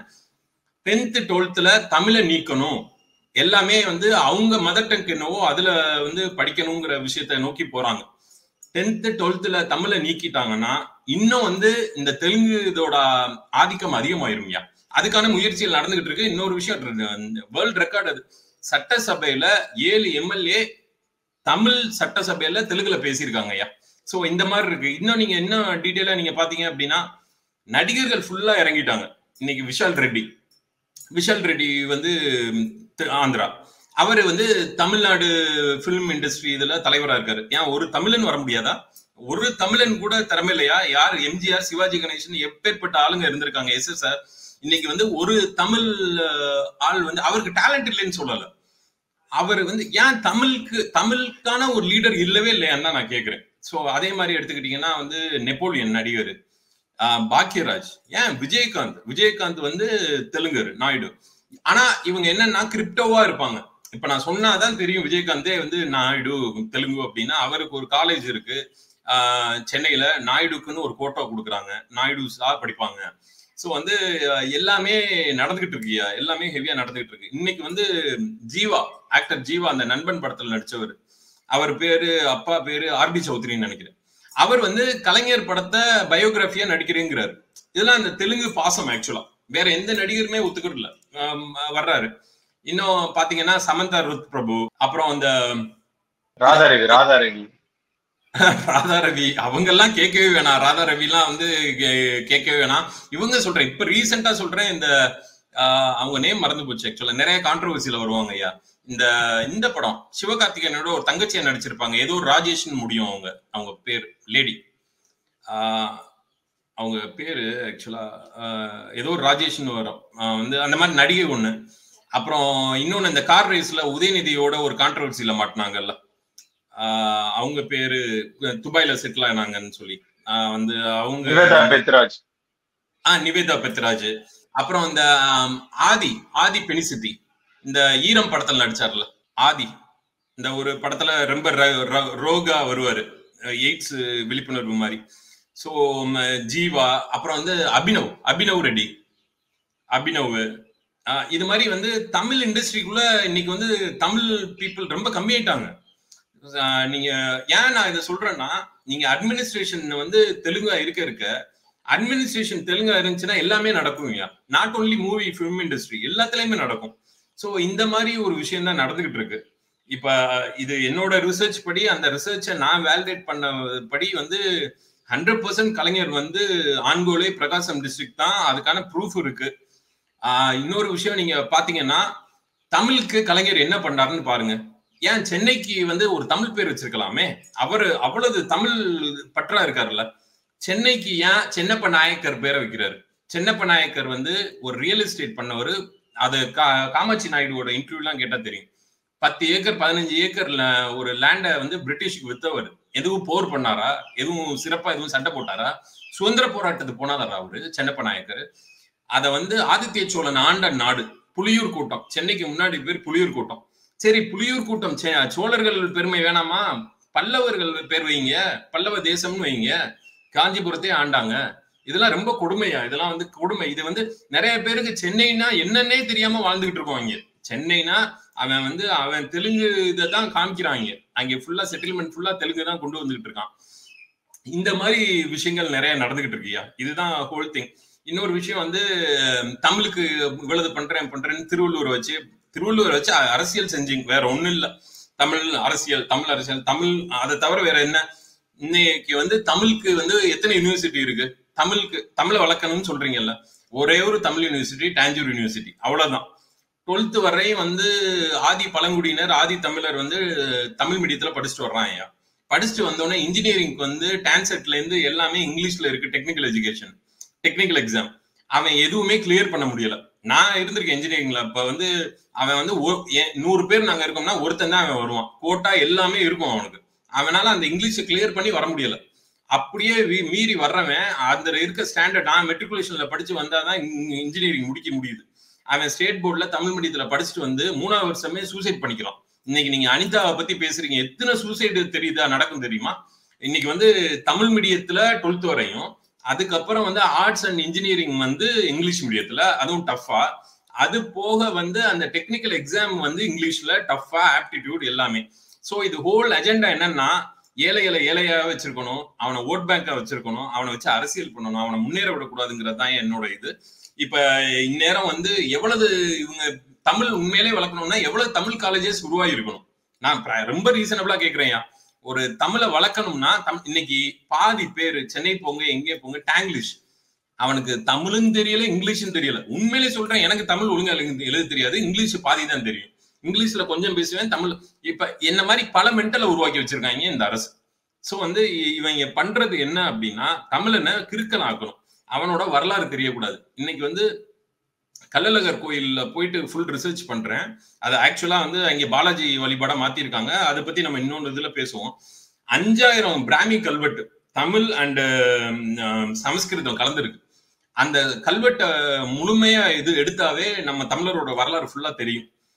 டென்த் டுவெல்த்ல தமிழை நீக்கணும் எல்லாமே வந்து அவங்க மதர் டங்க் என்னவோ அதுல வந்து படிக்கணுங்கிற விஷயத்த நோக்கி போறாங்க டென்த் டுவெல்த்ல தமிழை நீக்கிட்டாங்கன்னா இன்னும் வந்து இந்த தெலுங்கு இதோட ஆதிக்கம் அதிகமாயிரும்யா அதுக்கான முயற்சிகள் நடந்துகிட்டு இருக்கு இன்னொரு விஷயம் வேர்ல்ட் ரெக்கார்ட் அது சட்டசபையில ஏழு எம்எல்ஏ தமிழ் சட்டசபையில தெலுங்குல பேசியிருக்காங்க ஐயா சோ இந்த மாதிரி இருக்கு இன்னும் நீங்க என்ன டீட்டெயிலா நீங்க பாத்தீங்க அப்படின்னா நடிகர்கள் ஃபுல்லா இறங்கிட்டாங்க இன்னைக்கு விஷால் ரெட்டி விஷால் ரெட்டி வந்து தி- ஆந்திரா அவர் வந்து தமிழ்நாடு ஃபிலிம் இண்டஸ்ட்ரி இதுல தலைவரா இருக்காரு ஏன் ஒரு தமிழன் வர முடியாதா ஒரு தமிழன் கூட திறமை இல்லையா யார் எம்ஜிஆர் சிவாஜி கணேசன் எப்பேற்பட்ட ஆளுங்க இருந்திருக்காங்க எஸ் எஸ் சார் இன்னைக்கு வந்து ஒரு தமிழ் அஹ், ஆள் வந்து அவருக்கு டேலண்ட் இல்லைன்னு சொல்லல அவர் வந்து ஏன் தமிழுக்கு தமிழுக்கான ஒரு லீடர் இல்லவே இல்லையான்னு தான் நான் கேக்குறேன் சோ அதே மாதிரி எடுத்துக்கிட்டீங்கன்னா வந்து நெப்போலியன் நடிகர் ஆஹ் பாக்யராஜ் ஏன் விஜயகாந்த் விஜயகாந்த் வந்து தெலுங்கர் நாயுடு ஆனா இவங்க என்னன்னா கிரிப்டோவா இருப்பாங்க இப்ப நான் சொன்னாதான் தெரியும் விஜயகாந்தே வந்து நாயுடு தெலுங்கு அப்படின்னா அவருக்கு ஒரு காலேஜ் இருக்கு ஆஹ் சென்னையில நாயுடுக்குன்னு ஒரு கோட்டா கொடுக்குறாங்க நாயுடுஸா படிப்பாங்க ஸோ வந்து அஹ், எல்லாமே நடந்துகிட்டு இருக்குயா எல்லாமே ஹெவியா நடந்துகிட்டு இருக்கு இன்னைக்கு வந்து ஜீவா ஆக்டர் ஜீவா அந்த நண்பன் படத்துல நடிச்சவர் அவர் பேரு அப்பா பேரு ஆர்பி சௌத்ரின்னு நினைக்கிறேன் அவர் வந்து கலைஞர் படத்தை பயோகிராஃபியா நடிக்கிறேங்கிறாரு இதெல்லாம் இந்த தெலுங்கு பாசம் ஆக்சுவலா வேற எந்த நடிகருமே ஒத்துக்கிறது இல்ல ஆம், வர்றாரு இன்னும் பாத்தீங்கன்னா சமந்தா ருத் பிரபு அப்புறம் அந்த ராதாரவி ராதாரவி ராதா ரவி அவங்க எல்லாம் கேட்கவே வேணாம் ராதா ரவி எல்லாம் வந்து கே- கேட்கவே வேணாம் இவங்க சொல்றேன் இப்ப ரீசெண்டா சொல்றேன் இந்த ஆஹ், அவங்க நேம் மறந்து போச்சு ஆக்சுவலா நிறைய கான்ட்ரவர்சில வருவாங்க ஐயா இந்த இந்த படம் சிவகார்த்திகேயனோட ஒரு தங்கச்சியா நடிச்சிருப்பாங்க ஏதோ ஒரு ராஜேஷ்னு முடியும் அவங்க அவங்க பேர் லேடி அவங்க பேரு ஆக்சுவலா ஏதோ ஒரு ராஜேஷ்னு வரும் ஆஹ் வந்து அந்த மாதிரி நடிகை ஒண்ணு அப்புறம் இன்னொன்னு இந்த கார் ரேஸ்ல உதயநிதியோட ஒரு கான்ட்ரவர்சில மாட்டினாங்கல்ல ஆஹ் அவங்க பேரு துபாயில செட்டில் ஆனாங்கன்னு சொல்லி ஆஹ் வந்து அவங்க நிவேதா பெத்ராஜ் ஆ நிவேதா பெத்ராஜ் அப்புறம் இந்த ஆம், ஆதி ஆதி பெனிசித்தி இந்த ஈரம் படத்துல நடிச்சார்ல ஆதி இந்த ஒரு படத்துல ரொம்ப ர- ர- ரோகா வருவாரு எய்ட்ஸ் விழிப்புணர்வு மாதிரி ஸோ ஜீவா அப்புறம் வந்து அபினவ் அபினவ் ரெட்டி அபினவ் ஆஹ் இது மாதிரி வந்து தமிழ் இண்டஸ்ட்ரிக்குள்ள இன்னைக்கு வந்து தமிழ் பீப்புள் ரொம்ப கம்மியாயிட்டாங்க ஆஹ் நீங்க ஏன் நான் இதை சொல்றேன்னா நீங்க அட்மினிஸ்ட்ரேஷன் வந்து தெலுங்கா இருக்க இருக்க அட்மினிஸ்ட்ரேஷன் தெலுங்கா இருந்துச்சுன்னா எல்லாமே நடக்கும் not only movie film industry எல்லாத்துலயுமே நடக்கும் ஸோ இந்த மாதிரி ஒரு விஷயம் தான் நடந்துகிட்டு இருக்கு இப்ப இது என்னோட ரிசர்ச் படி அந்த ரிசர்ச்சை நான் வேலிடேட் பண்ண படி வந்து ஹண்ட்ரட் பர்சன்ட் கலைஞர் வந்து ஆண்கோலே பிரகாசம் டிஸ்ட்ரிக்ட் தான் அதுக்கான ப்ரூஃப் இருக்கு ஆஹ் இன்னொரு விஷயம் நீங்க பாத்தீங்கன்னா தமிழுக்கு கலைஞர் என்ன பண்ணாருன்னு பாருங்க ஏன் சென்னைக்கு வந்து ஒரு தமிழ் பேர் வச்சிருக்கலாமே அவரு அவ்வளவு தமிழ் பற்றா இருக்காருல்ல சென்னைக்கு ஏன் சென்னப்ப நாயக்கர் பேரை வைக்கிறாரு சென்னப்ப நாயக்கர் வந்து ஒரு ரியல் எஸ்டேட் பண்ணவர் அது கா- காமாட்சி நாயுடுவோட இன்டர்வியூலாம் கேட்டா தெரியும் பத்து ஏக்கர் பதினஞ்சு ஏக்கர்ல ஒரு லேண்டை வந்து பிரிட்டிஷ்க்கு வித்தவர் எதுவும் போர் பண்ணாரா எதுவும் சிறப்பா எதுவும் சண்டை போட்டாரா சுதந்திர போராட்டத்துக்கு போனாரா அவரு சென்னப்ப நாயக்கர் அதை வந்து ஆதித்ய சோழன் ஆண்ட நாடு புலியூர் கூட்டம் சென்னைக்கு முன்னாடி பேர் புலியூர் கூட்டம் சரி புலியூர் கூட்டம் சே- சோழர்கள் பெருமை வேணாமா பல்லவர்கள் பேர் வைங்க பல்லவ தேசம்னு வைங்க காஞ்சிபுரத்தையே ஆண்டாங்க இதெல்லாம் ரொம்ப கொடுமையா இதெல்லாம் வந்து கொடுமை இது வந்து நிறைய பேருக்கு சென்னைனா என்னன்னே தெரியாம வாழ்ந்துகிட்டு இருக்கோம் இங்க சென்னைனா அவன் வந்து அவன் தெலுங்கு இதை தான் காமிக்கிறாங்க அங்க ஃபுல்லா செட்டில்மெண்ட் ஃபுல்லா தெலுங்கு தான் கொண்டு வந்துகிட்டு இருக்கான் இந்த மாதிரி விஷயங்கள் நிறைய நடந்துகிட்டு இருக்கியா இதுதான் ஹோல் திங் இன்னொரு விஷயம் வந்து தமிழுக்கு இவ்வளவு பண்றேன் பண்றேன்னு திருவள்ளுவர் வச்சு திருவள்ளுவர் வச்சு அ- அரசியல் செஞ்சீங்க வேற ஒண்ணும் இல்ல தமிழ் அரசியல் தமிழ் அரசியல் தமிழ் அதை தவிர வேற என்ன இன்னைக்கு வந்து தமிழுக்கு வந்து எத்தனை யூனிவர்சிட்டி இருக்கு தமிழுக்கு தமிழை வளர்க்கணும்னு சொல்றீங்கல்ல ஒரே ஒரு தமிழ் யூனிவர்சிட்டி டாஞ்சூர் யூனிவர்சிட்டி அவ்வளவுதான் டுவெல்த் வரையும் வந்து ஆதி பழங்குடியினர் ஆதி தமிழர் வந்து தமிழ் மீடியத்துல படிச்சுட்டு வர்றாங்க படிச்சுட்டு வந்தோடனே இன்ஜினியரிங்க்கு வந்து டான்செட்ல இருந்து எல்லாமே இங்கிலீஷ்ல இருக்கு டெக்னிக்கல் எஜுகேஷன் டெக்னிக்கல் எக்ஸாம் அவன் எதுவுமே கிளியர் பண்ண முடியல நான் இருந்திருக்கேன் இன்ஜினியரிங்ல அப்ப வந்து அவன் வந்து ஒ- ஏன் நூறு பேர் நாங்க இருக்கோம்னா ஒருத்தன் தான் அவன் வருவான் கோட்டா எல்லாமே இருக்கும் அவனுக்கு அவனால அந்த இங்கிலீஷை கிளியர் பண்ணி வர முடியல அப்படியே வீ- மீறி வர்றவன் அந்த இருக்க ஸ்டாண்டர்ட் நான் மெட்ரிகுலேஷன்ல படிச்சு வந்தாதான் இன்ஜினியரிங் முடிக்க முடியுது அவன் ஸ்டேட் போர்ட்ல தமிழ் மீடியத்துல படிச்சுட்டு வந்து மூணாவது வருஷமே சூசைட் பண்ணிக்கிறான் இன்னைக்கு நீங்க அனிதாவை பத்தி பேசுறீங்க எத்தனை சூசைடு தெரியுதா நடக்கும் தெரியுமா இன்னைக்கு வந்து தமிழ் மீடியத்துல டுவெல்த் வரையும் அதுக்கப்புறம் வந்து ஆர்ட்ஸ் அண்ட் இன்ஜினியரிங் வந்து இங்கிலீஷ் மீடியத்துல அதுவும் டஃபா அது போக வந்து அந்த டெக்னிக்கல் எக்ஸாம் வந்து இங்கிலீஷ்ல டஃபா ஆப்டிடியூட் எல்லாமே சோ இது ஹோல் அஜெண்டா என்னன்னா ஏழை ஏழை ஏழையா வச்சிருக்கணும் அவனை ஓட் பேங்கா வச்சிருக்கணும் அவனை வச்சு அரசியல் பண்ணணும் அவனை முன்னேற விடக்கூடாதுங்கிறது தான் என்னோட இது இப்ப இந்நேரம் வந்து எவ்வளவு இவங்க தமிழ் உண்மையிலே வளர்க்கணும்னா எவ்வளவு தமிழ் காலேஜஸ் உருவாகி இருக்கணும் நான் பிர- ரொம்ப ரீசனபிளா கேக்குறேன்யா ஒரு தமிழை வளர்க்கணும்னா தம் இன்னைக்கு பாதி பேர் சென்னை போங்க எங்கே போங்க டாங்கிலிஷ் அவனுக்கு தமிழும் தெரியல இங்கிலீஷும் தெரியல உண்மையிலே சொல்றேன் எனக்கு தமிழ் ஒழுங்கா எழுத எழுத தெரியாது இங்கிலீஷ் பாதி தான் தெரியும் இங்கிலீஷ்ல கொஞ்சம் பேசுவேன் தமிழ் இப்ப என்ன மாதிரி பல மென்டலை உருவாக்கி வச்சிருக்காங்க இந்த அரசு சோ வந்து இ- இவங்க பண்றது என்ன அப்படின்னா தமிழனை கிறுக்கன் ஆக்கணும் அவனோட வரலாறு தெரியக்கூடாது இன்னைக்கு வந்து கள்ளழகர் கோயில்ல போயிட்டு ஃபுல் ரிசர்ச் பண்றேன் அது ஆக்சுவலா வந்து அங்க பாலாஜி வழிபாடா மாத்திருக்காங்க அதை பத்தி நம்ம இன்னொன்று இதுல பேசுவோம் அஞ்சாயிரம் பிராமி கல்வெட்டு தமிழ் அண்ட் சமஸ்கிருதம் கலந்துருக்கு அந்த கல்வெட்டை முழுமையா இது எடுத்தாவே நம்ம தமிழரோட வரலாறு ஃபுல்லா தெரியும்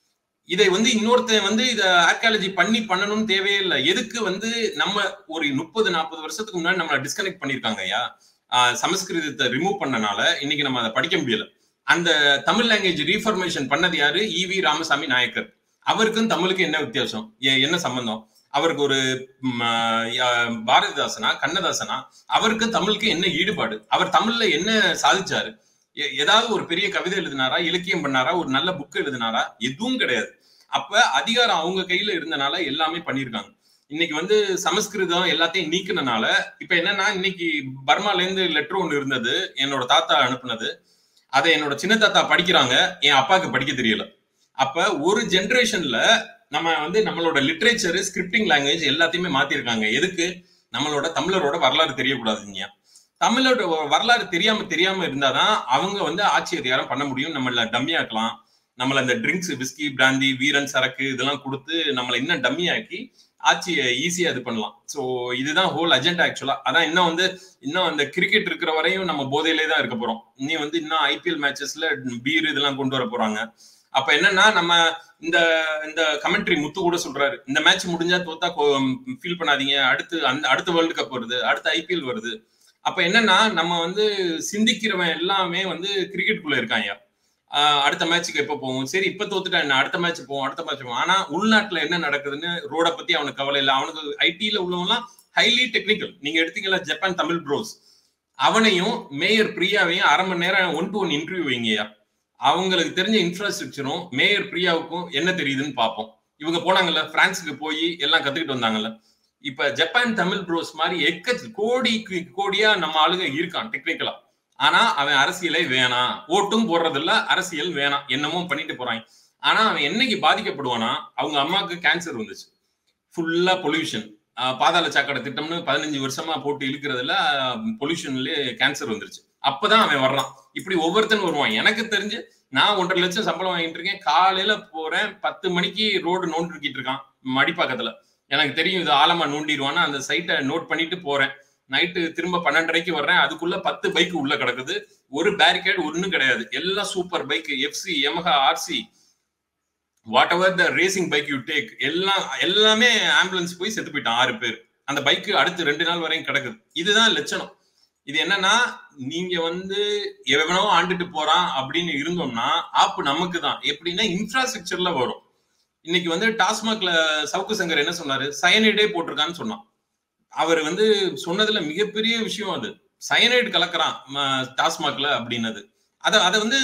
இதை வந்து இன்னொருத்தன் வந்து இதை ஆர்காலஜி பண்ணி பண்ணணும்னு தேவையே இல்லை எதுக்கு வந்து நம்ம ஒரு முப்பது நாற்பது வருஷத்துக்கு முன்னாடி நம்மளை டிஸ்கனெக்ட் பண்ணியிருக்காங்க ஐயா ஆஹ் சமஸ்கிருதத்தை ரிமூவ் பண்ணனால இன்னைக்கு நம்ம அதை படிக்க முடியல அந்த தமிழ் லாங்குவேஜ் ரீஃபர்மேஷன் பண்ணது யாரு ஈவி ராமசாமி நாயக்கர் அவருக்கும் தமிழுக்கு என்ன வித்தியாசம் எ- என்ன சம்பந்தம் அவருக்கு ஒரு ம், ஆஹ் யா- பாரதிதாசனா கண்ணதாசனா அவருக்கு தமிழுக்கு என்ன ஈடுபாடு அவர் தமிழ்ல என்ன சாதிச்சாரு எ- ஏதாவது ஒரு பெரிய கவிதை எழுதினாரா இலக்கியம் பண்ணாரா ஒரு நல்ல புக் எழுதினாரா எதுவும் கிடையாது அப்ப அதிகாரம் அவங்க கையில இருந்தனால எல்லாமே பண்ணிருக்காங்க இன்னைக்கு வந்து சமஸ்கிருதம் எல்லாத்தையும் நீக்கினனால இப்ப என்னன்னா இன்னைக்கு பர்மால இருந்து லெட்டர் ஒன்று இருந்தது என்னோட தாத்தா அனுப்புனது அதை என்னோட சின்ன தாத்தா படிக்கிறாங்க என் அப்பாவுக்கு படிக்க தெரியல அப்ப ஒரு ஜெனரேஷன்ல நம்ம வந்து நம்மளோட லிட்ரேச்சர் ஸ்கிரிப்டிங் லாங்குவேஜ் எல்லாத்தையுமே மாத்திருக்காங்க எதுக்கு நம்மளோட தமிழரோட வரலாறு தெரியக்கூடாதுங்க தமிழோட வரலாறு தெரியாம தெரியாம இருந்தாதான் அவங்க வந்து ஆட்சி அதிகாரம் பண்ண முடியும் நம்மள டம்மியாக்கலாம் நம்மள இந்த ட்ரிங்க்ஸ் விஸ்கி பிராந்தி வீரன் சரக்கு இதெல்லாம் கொடுத்து நம்மள இன்னும் டம்மியாக்கி ஆட்சியை ஈஸியா இது பண்ணலாம் ஸோ இதுதான் ஹோல் அஜெண்டா ஆக்சுவலா அதான் இன்னும் வந்து இன்னும் அந்த கிரிக்கெட் இருக்கிற வரையும் நம்ம போதையிலே தான் இருக்க போறோம் இனி வந்து இன்னும் ஐபிஎல் மேட்சஸ்ல பீர் இதெல்லாம் கொண்டு வர போறாங்க அப்ப என்னன்னா நம்ம இந்த இந்த கமெண்ட்ரி முத்து கூட சொல்றாரு இந்த மேட்ச் முடிஞ்சா தோத்தா ஃபீல் பண்ணாதீங்க அடுத்து அந்த அடுத்த வேர்ல்டு கப் வருது அடுத்த ஐபிஎல் வருது அப்ப என்னன்னா நம்ம வந்து சிந்திக்கிறவன் எல்லாமே வந்து கிரிக்கெட்டுக்குள்ள இருக்காங்க ஆஹ் அடுத்த மேட்ச்சுக்கு எப்போ போவோம் சரி இப்ப தோத்துட்டா என்ன அடுத்த மேட்ச் போவோம் அடுத்த மேட்ச் போவோம் ஆனா உள்நாட்டுல என்ன நடக்குதுன்னு ரோட பத்தி அவனுக்கு கவலை இல்லை அவனுக்கு ஐடில உள்ளவங்கலாம் ஹைலி டெக்னிக்கல் நீங்க எடுத்தீங்களா ஜப்பான் தமிழ் ப்ரோஸ் அவனையும் மேயர் பிரியாவையும் அரை மணி நேரம் ஒன் டு ஒன் இன்டர்வியூ வைங்கய்யா அவங்களுக்கு தெரிஞ்ச இன்ஃப்ராஸ்ட்ரக்சரும் மேயர் பிரியாவுக்கும் என்ன தெரியுதுன்னு பார்ப்போம் இவங்க போனாங்கல்ல பிரான்ஸுக்கு போய் எல்லாம் கத்துக்கிட்டு வந்தாங்கல்ல இப்ப ஜப்பான் தமிழ் ப்ரோஸ் மாதிரி எக்க கோடி கோடியா நம்ம ஆளுங்க இருக்கான் டெக்னிக்கலா ஆனா அவன் அரசியலே வேணாம் ஓட்டும் போடுறது இல்ல அரசியல் வேணாம் என்னமோ பண்ணிட்டு போறாங்க ஆனா அவன் என்னைக்கு பாதிக்கப்படுவானா அவங்க அம்மாவுக்கு கேன்சர் வந்துச்சு ஃபுல்லா பொல்யூஷன் பாதாள சாக்கடை திட்டம்னு பதினஞ்சு வருஷமா போட்டு இழுக்கிறதுல பொல்யூஷன்லயே கேன்சர் வந்துருச்சு அப்பதான் அவன் வர்றான் இப்படி ஒவ்வொருத்தனும் வருவான் எனக்கு தெரிஞ்சு நான் ஒன்றரை லட்சம் சம்பளம் வாங்கிட்டு இருக்கேன் காலையில போறேன் பத்து மணிக்கு ரோடு நோண்டிருக்கிட்டு இருக்கான் மடிப்பாக்கத்துல எனக்கு தெரியும் இது ஆழமா நோண்டிடுவான்னு அந்த சைட்டை நோட் பண்ணிட்டு போறேன் நைட்டு திரும்ப பன்னெண்டரைக்கு வர்றேன் அதுக்குள்ள பத்து பைக் உள்ள கிடக்குது ஒரு பேரிகேட் ஒன்றும் கிடையாது எல்லாம் super bike FC Yamaha RC whatever the racing bike you take எல்லாம் எல்லாமே ஆம்புலன்ஸ் போய் செத்து போயிட்டான் ஆறு பேர் அந்த பைக் அடுத்து ரெண்டு நாள் வரையும் கிடக்குது இதுதான் லட்சணம் இது என்னன்னா நீங்க வந்து எவனோ ஆண்டுட்டு போறான் அப்படின்னு இருந்தோம்னா ஆப்பு நமக்கு தான் எப்படின்னா இன்ஃப்ராஸ்ட்ரக்சர்ல வரும் இன்னைக்கு வந்து டாஸ்மாக்ல சவுக்கு சங்கர் என்ன சொன்னாரு சயனைடே போட்டிருக்கான்னு சொன்னான் அவர் வந்து சொன்னதுல மிகப்பெரிய விஷயம் அது சயனைடு கலக்குறான் டாஸ்மாக்ல அப்படின்னது அதை அதை வந்து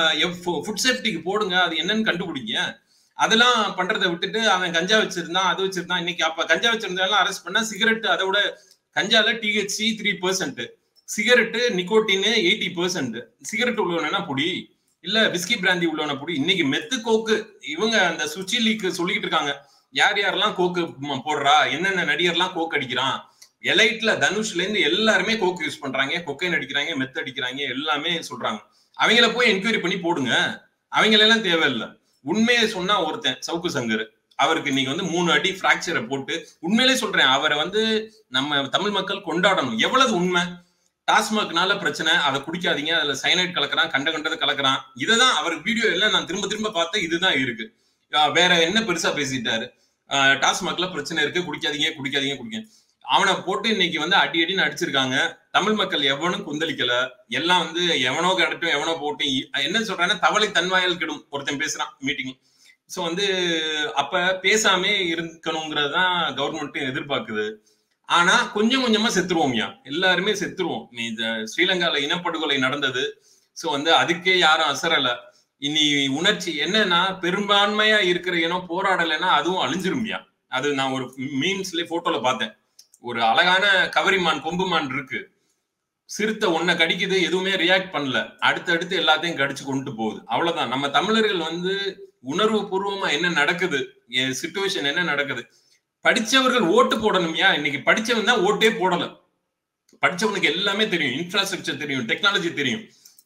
ஃபுட் சேஃப்டிக்கு போடுங்க அது என்னன்னு கண்டுபிடிங்க அதெல்லாம் பண்றதை விட்டுட்டு அவன் கஞ்சா வச்சிருந்தான் அது வச்சிருந்தான் இன்னைக்கு அப்ப கஞ்சா வச்சிருந்தாலும் அரெஸ்ட் பண்ணா சிகரெட் அதை விட கஞ்சால THC three percent cigarette nicotine eighty percent cigarette உள்ளவனா புடி இல்ல விஸ்கி பிராந்தி உள்ளவன புடி இன்னைக்கு மெத்து கோக்கு இவங்க அந்த சுச்சி லீக் சொல்லிட்டு இருக்காங்க யார் யாரெல்லாம் கோக்கு போடுறா என்னென்ன நடிகர்லாம் கோக்கு அடிக்கிறான் எலைட்ல தனுஷ்ல இருந்து எல்லாருமே கோக்கு யூஸ் பண்றாங்க கொக்கைன் அடிக்கிறாங்க மெத்து அடிக்கிறாங்க எல்லாமே சொல்றாங்க அவங்கள போய் என்கொயரி பண்ணி போடுங்க அவங்களெல்லாம் தேவையில்லை உண்மையை சொன்னா ஒருத்தன் சவுக்கு சங்கர் அவருக்கு இன்னைக்கு வந்து மூணு அடி பிராக்சரை போட்டு உண்மையிலே சொல்றேன் அவரை வந்து நம்ம தமிழ் மக்கள் கொண்டாடணும் எவ்வளவு உண்மை டாஸ்மாக்னால பிரச்சனை அதை குடிக்காதீங்க அதுல சைனைட் கலக்குறான் கண்ட கண்டது கலக்குறான் இதுதான் அவர் வீடியோ எல்லாம் நான் திரும்ப திரும்ப பார்த்தேன் இதுதான் இருக்கு வேற என்ன பெருசா பேசிட்டாரு டாஸ்மாக்ல பிரச்சனை இருக்கு குடிக்காதீங்க குடிக்காதீங்க குடிக்க அவனை போட்டு இன்னைக்கு வந்து அடி அடின்னு அடிச்சிருக்காங்க தமிழ் மக்கள் எவனும் குந்தளிக்கல எல்லாம் வந்து எவனோ கிடட்டும் எவனோ போட்டு என்ன சொல்றாங்கன்னா தவளை தன்வாயல் கிடும் ஒருத்தன் பேசுறான் மீட்டிங் சோ வந்து அப்ப பேசாமே இருக்கணுங்கிறது தான் கவர்மெண்ட்டும் எதிர்பார்க்குது ஆனா கொஞ்சம் கொஞ்சமா செத்துருவோம்யா எல்லாருமே செத்துருவோம் இந்த ஸ்ரீலங்கால இனப்படுகொலை நடந்தது சோ வந்து அதுக்கே யாரும் அசரல இனி உணர்ச்சி என்னன்னா பெரும்பான்மையா இருக்கிற இனம் போராடலைன்னா அதுவும் அழிஞ்சிரும்யா அது நான் ஒரு மீன்ஸ்ல போட்டோல பார்த்தேன் ஒரு அழகான கவரிமான் கொம்புமான் இருக்கு சிறுத்தை ஒன்ன கடிக்குது எதுவுமே ரியாக்ட் பண்ணல அடுத்தடுத்து எல்லாத்தையும் கடிச்சு கொண்டு போகுது அவ்வளவுதான் நம்ம தமிழர்கள் வந்து உணர்வு பூர்வமா என்ன நடக்குது சுச்சுவேஷன் என்ன நடக்குது படிச்சவர்கள் ஓட்டு போடணும்யா இன்னைக்கு படிச்சவன் தான் ஓட்டே போடல படிச்சவனுக்கு எல்லாமே தெரியும் இன்ஃப்ராஸ்ட்ரக்சர் தெரியும் டெக்னாலஜி தெரியும்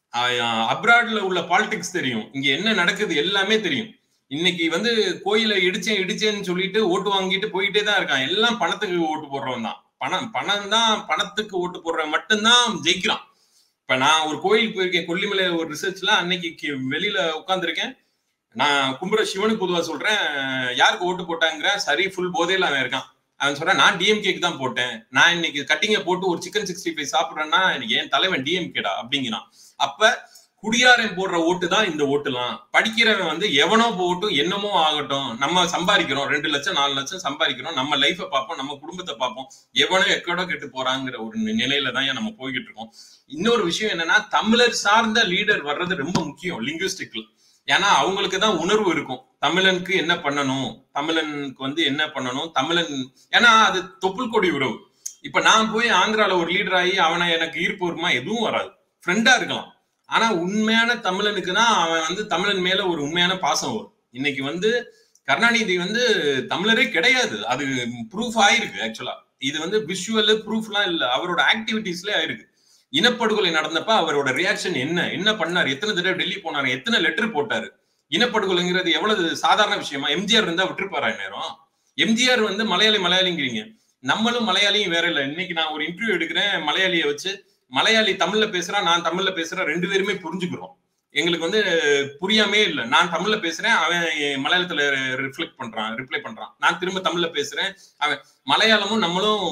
அப்ராட்ல உள்ள பாலிடிக்ஸ் தெரியும் இங்க என்ன நடக்குது எல்லாமே தெரியும் இன்னைக்கு வந்து கோயிலை இடிச்சேன் இடிச்சேன்னு சொல்லிட்டு ஓட்டு வாங்கிட்டு போயிட்டே தான் இருக்கான் எல்லாம் பணத்துக்கு ஓட்டு போடுறவன் தான் பணம் பணம் தான் பணத்துக்கு ஓட்டு போடுறவன் மட்டும்தான் ஜெயிக்கிறான் இப்ப நான் ஒரு கோயிலுக்கு போயிருக்கேன் கொல்லிமலை ஒரு ரிசர்ச்ல அன்னைக்கு வெளியில உட்காந்துருக்கேன் நான் கும்புற சிவனுக்கு பொதுவா சொல்றேன் யாருக்கு ஓட்டு போட்டாங்கிற சரி ஃபுல் போதையில அவன் இருக்கான் அவன் சொல்றான் நான் டிஎம்கேக்கு தான் போட்டேன் நான் இன்னைக்கு கட்டிங்க போட்டு ஒரு சிக்கன் சிக்ஸ்டி ஃபைவ் சாப்பிடுறேன்னா என் தலைவன் டிஎம்கேடா அப்படிங்கிறான் அப்ப குடியாரன் போடுற ஓட்டு தான் இந்த ஓட்டுலாம் படிக்கிறவன் வந்து எவனோ போட்டும் என்னமோ ஆகட்டும் நம்ம சம்பாதிக்கிறோம் ரெண்டு லட்சம் நாலு லட்சம் சம்பாதிக்கிறோம் நம்ம லைஃபை பார்ப்போம் நம்ம குடும்பத்தை பார்ப்போம் எவனோ எக்கடோ கெட்டு போறாங்கிற ஒரு நிலையில தான் நம்ம போய்கிட்டு இருக்கோம் இன்னொரு விஷயம் என்னன்னா தமிழர் சார்ந்த லீடர் வர்றது ரொம்ப முக்கியம் லிங்குவிஸ்டிக்ல ஏன்னா அவங்களுக்கு தான் உணர்வு இருக்கும் தமிழனுக்கு என்ன பண்ணணும் தமிழனுக்கு வந்து என்ன பண்ணணும் தமிழன் ஏன்னா அது தொப்புள் கொடி உறவு இப்ப நான் போய் ஆந்திரால ஒரு லீடர் ஆகி அவனை எனக்கு ஈர்ப்பு வருமா எதுவும் வராது ஃப்ரெண்டா இருக்கலாம் ஆனா உண்மையான தமிழனுக்குன்னா அவன் வந்து தமிழன் மேல ஒரு உண்மையான பாசம் வரும் இன்னைக்கு வந்து கருணாநிதி வந்து தமிழரே கிடையாது அது ப்ரூஃப் ஆயிருக்கு ஆக்சுவலா இது வந்து விஷுவல் ப்ரூஃப்லாம் இல்ல அவரோட ஆக்டிவிட்டீஸ்ல ஆயிருக்கு இனப்படுகொலை நடந்தப்ப அவரோட ரியாக்ஷன் என்ன என்ன பண்ணாரு எத்தனை தடவை டெல்லி போனாரு எத்தனை லெட்டர் போட்டாரு இனப்படுகொலைங்கிறது எவ்வளவு சாதாரண விஷயமா எம்ஜிஆர் இருந்தா விட்டுருப்பாரா நேரம் எம்ஜிஆர் வந்து மலையாளி மலையாளிங்கிறீங்க நம்மளும் மலையாளியும் வேற இல்ல இன்னைக்கு நான் ஒரு இன்டர்வியூ எடுக்கிறேன் மலையாளியை வச்சு மலையாளி தமிழ்ல பேசுறான் நான் தமிழ்ல பேசுறேன் ரெண்டு பேருமே புரிஞ்சுக்கிறோம் எங்களுக்கு வந்து புரியாமே இல்லை நான் தமிழ்ல பேசுறேன் அவன் மலையாளத்துல ரிஃப்ளெக்ட் பண்றான் ரிப்ளை பண்றான் நான் திரும்ப தமிழ்ல பேசுறேன் அவன் மலையாளமும் நம்மளும்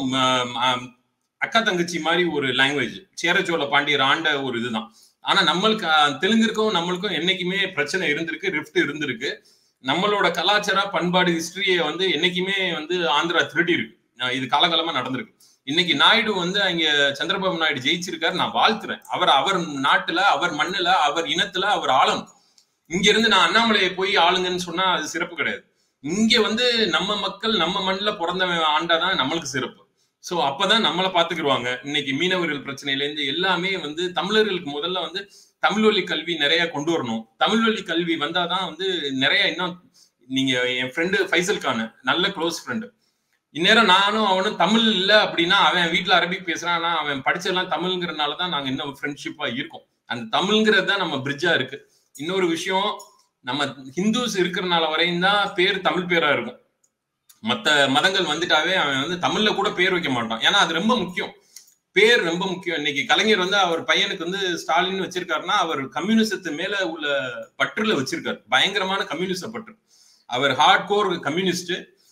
அக்கா தங்கச்சி மாதிரி ஒரு லாங்குவேஜ் சேரச்சோழ பாண்டியர் ஆண்ட ஒரு இதுதான் ஆனா நம்மளுக்கு தெலுங்குக்கும் நம்மளுக்கும் என்னைக்குமே பிரச்சனை இருந்திருக்கு ரிஃப்ட் இருந்திருக்கு நம்மளோட கலாச்சார பண்பாடு ஹிஸ்டரியை வந்து என்னைக்குமே வந்து ஆந்திரா திருடி இருக்கு இது காலகாலமா நடந்திருக்கு இன்னைக்கு நாயுடு வந்து அங்க சந்திரபாபு நாயுடு ஜெயிச்சிருக்காரு நான் வாழ்த்துறேன் அவர் அவர் நாட்டுல அவர் மண்ணுல அவர் இனத்துல அவர் ஆளும் இங்க இருந்து நான் அண்ணாமலையை போய் ஆளுங்கன்னு சொன்னா அது சிறப்பு கிடையாது இங்க வந்து நம்ம மக்கள் நம்ம மண்ணுல பிறந்தவன் ஆண்டாதான் நம்மளுக்கு சிறப்பு சோ அப்பதான் நம்மளை பாத்துக்கிடுவாங்க இன்னைக்கு மீனவர்கள் பிரச்சனையில இருந்து எல்லாமே வந்து தமிழர்களுக்கு முதல்ல வந்து தமிழ் வழி கல்வி நிறைய கொண்டு வரணும் தமிழ் வழி கல்வி வந்தாதான் வந்து நிறைய இன்னும் நீங்க என் ஃப்ரெண்டு ஃபைசல் கான் நல்ல க்ளோஸ் ஃப்ரெண்டு இந்நேரம் நானும் அவனும் தமிழ் இல்லை அப்படின்னா அவன் வீட்டில் அரபிக் பேசுறான் அவன் படிச்சதெல்லாம் தமிழ்ங்கிறனால தான் நாங்கள் இன்னும் ஃப்ரெண்ட்ஷிப்பா இருக்கோம் அந்த தமிழ்ங்கிறது தான் நம்ம பிரிட்ஜா இருக்கு இன்னொரு விஷயம் நம்ம ஹிந்துஸ் இருக்கிறனால வரையும் தான் பேர் தமிழ் பேரா இருக்கும் மற்ற மதங்கள் வந்துட்டாவே அவன் வந்து தமிழ்ல கூட பேர் வைக்க மாட்டான் ஏன்னா அது ரொம்ப முக்கியம் பேர் ரொம்ப முக்கியம் இன்னைக்கு கலைஞர் வந்து அவர் பையனுக்கு வந்து ஸ்டாலின் வச்சிருக்காருன்னா அவர் கம்யூனிசத்து மேல உள்ள பற்றுல வச்சிருக்காரு பயங்கரமான கம்யூனிச பற்று அவர் ஹார்ட் கோர் கம்யூனிஸ்ட்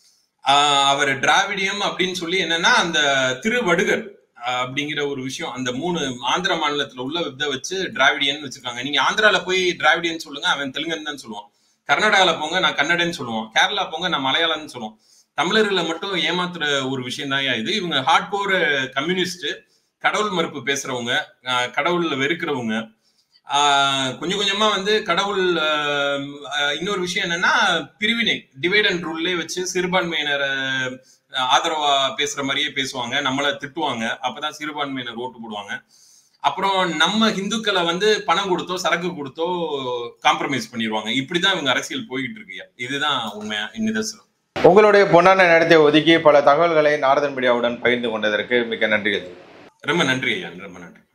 அவர் டிராவிடியம் அப்படின்னு சொல்லி என்னன்னா அந்த திருவடுகர் அப்படிங்கிற ஒரு விஷயம் அந்த மூணு ஆந்திர மாநிலத்துல உள்ள இதை வச்சு டிராவிடியன் வச்சிருக்காங்க நீங்க ஆந்திரால போய் டிராவிடியன் சொல்லுங்க அவன் தெலுங்கன் தான் சொல்லுவான் கர்நாடகால போங்க நான் கன்னடன்னு சொல்லுவான் கேரளா போங்க நான் மலையாளம்னு சொல்லுவோம் தமிழர்களை மட்டும் ஏமாத்துற ஒரு விஷயம் தான் இது இவங்க ஹார்ட் கோர் கம்யூனிஸ்ட் கடவுள் மறுப்பு பேசுறவங்க கடவுள்ல வெறுக்கிறவங்க கொஞ்சம் கொஞ்சமா வந்து கடவுள் இன்னொரு விஷயம் என்னன்னா பிரிவினை டிவைட் அண்ட் ரூல்லே வச்சு சிறுபான்மையினரை ஆதரவா பேசுற மாதிரியே பேசுவாங்க நம்மளை திட்டுவாங்க அப்பதான் சிறுபான்மையினர் ஓட்டு போடுவாங்க அப்புறம் நம்ம இந்துக்களை வந்து பணம் கொடுத்தோ சரக்கு கொடுத்தோ காம்ப்ரமைஸ் பண்ணிடுவாங்க இப்படிதான் இவங்க அரசியல் போய்கிட்டு இருக்கு இதுதான் உண்மையா நிதர்சனம் உங்களுடைய பொன்னான நேரத்தை ஒதுக்கி பல தகவல்களை நாரதன் மீடியாவுடன் பகிர்ந்து கொண்டதற்கு மிக்க நன்றிகள் ரொம்ப நன்றி ஐயா ரொம்ப நன்றி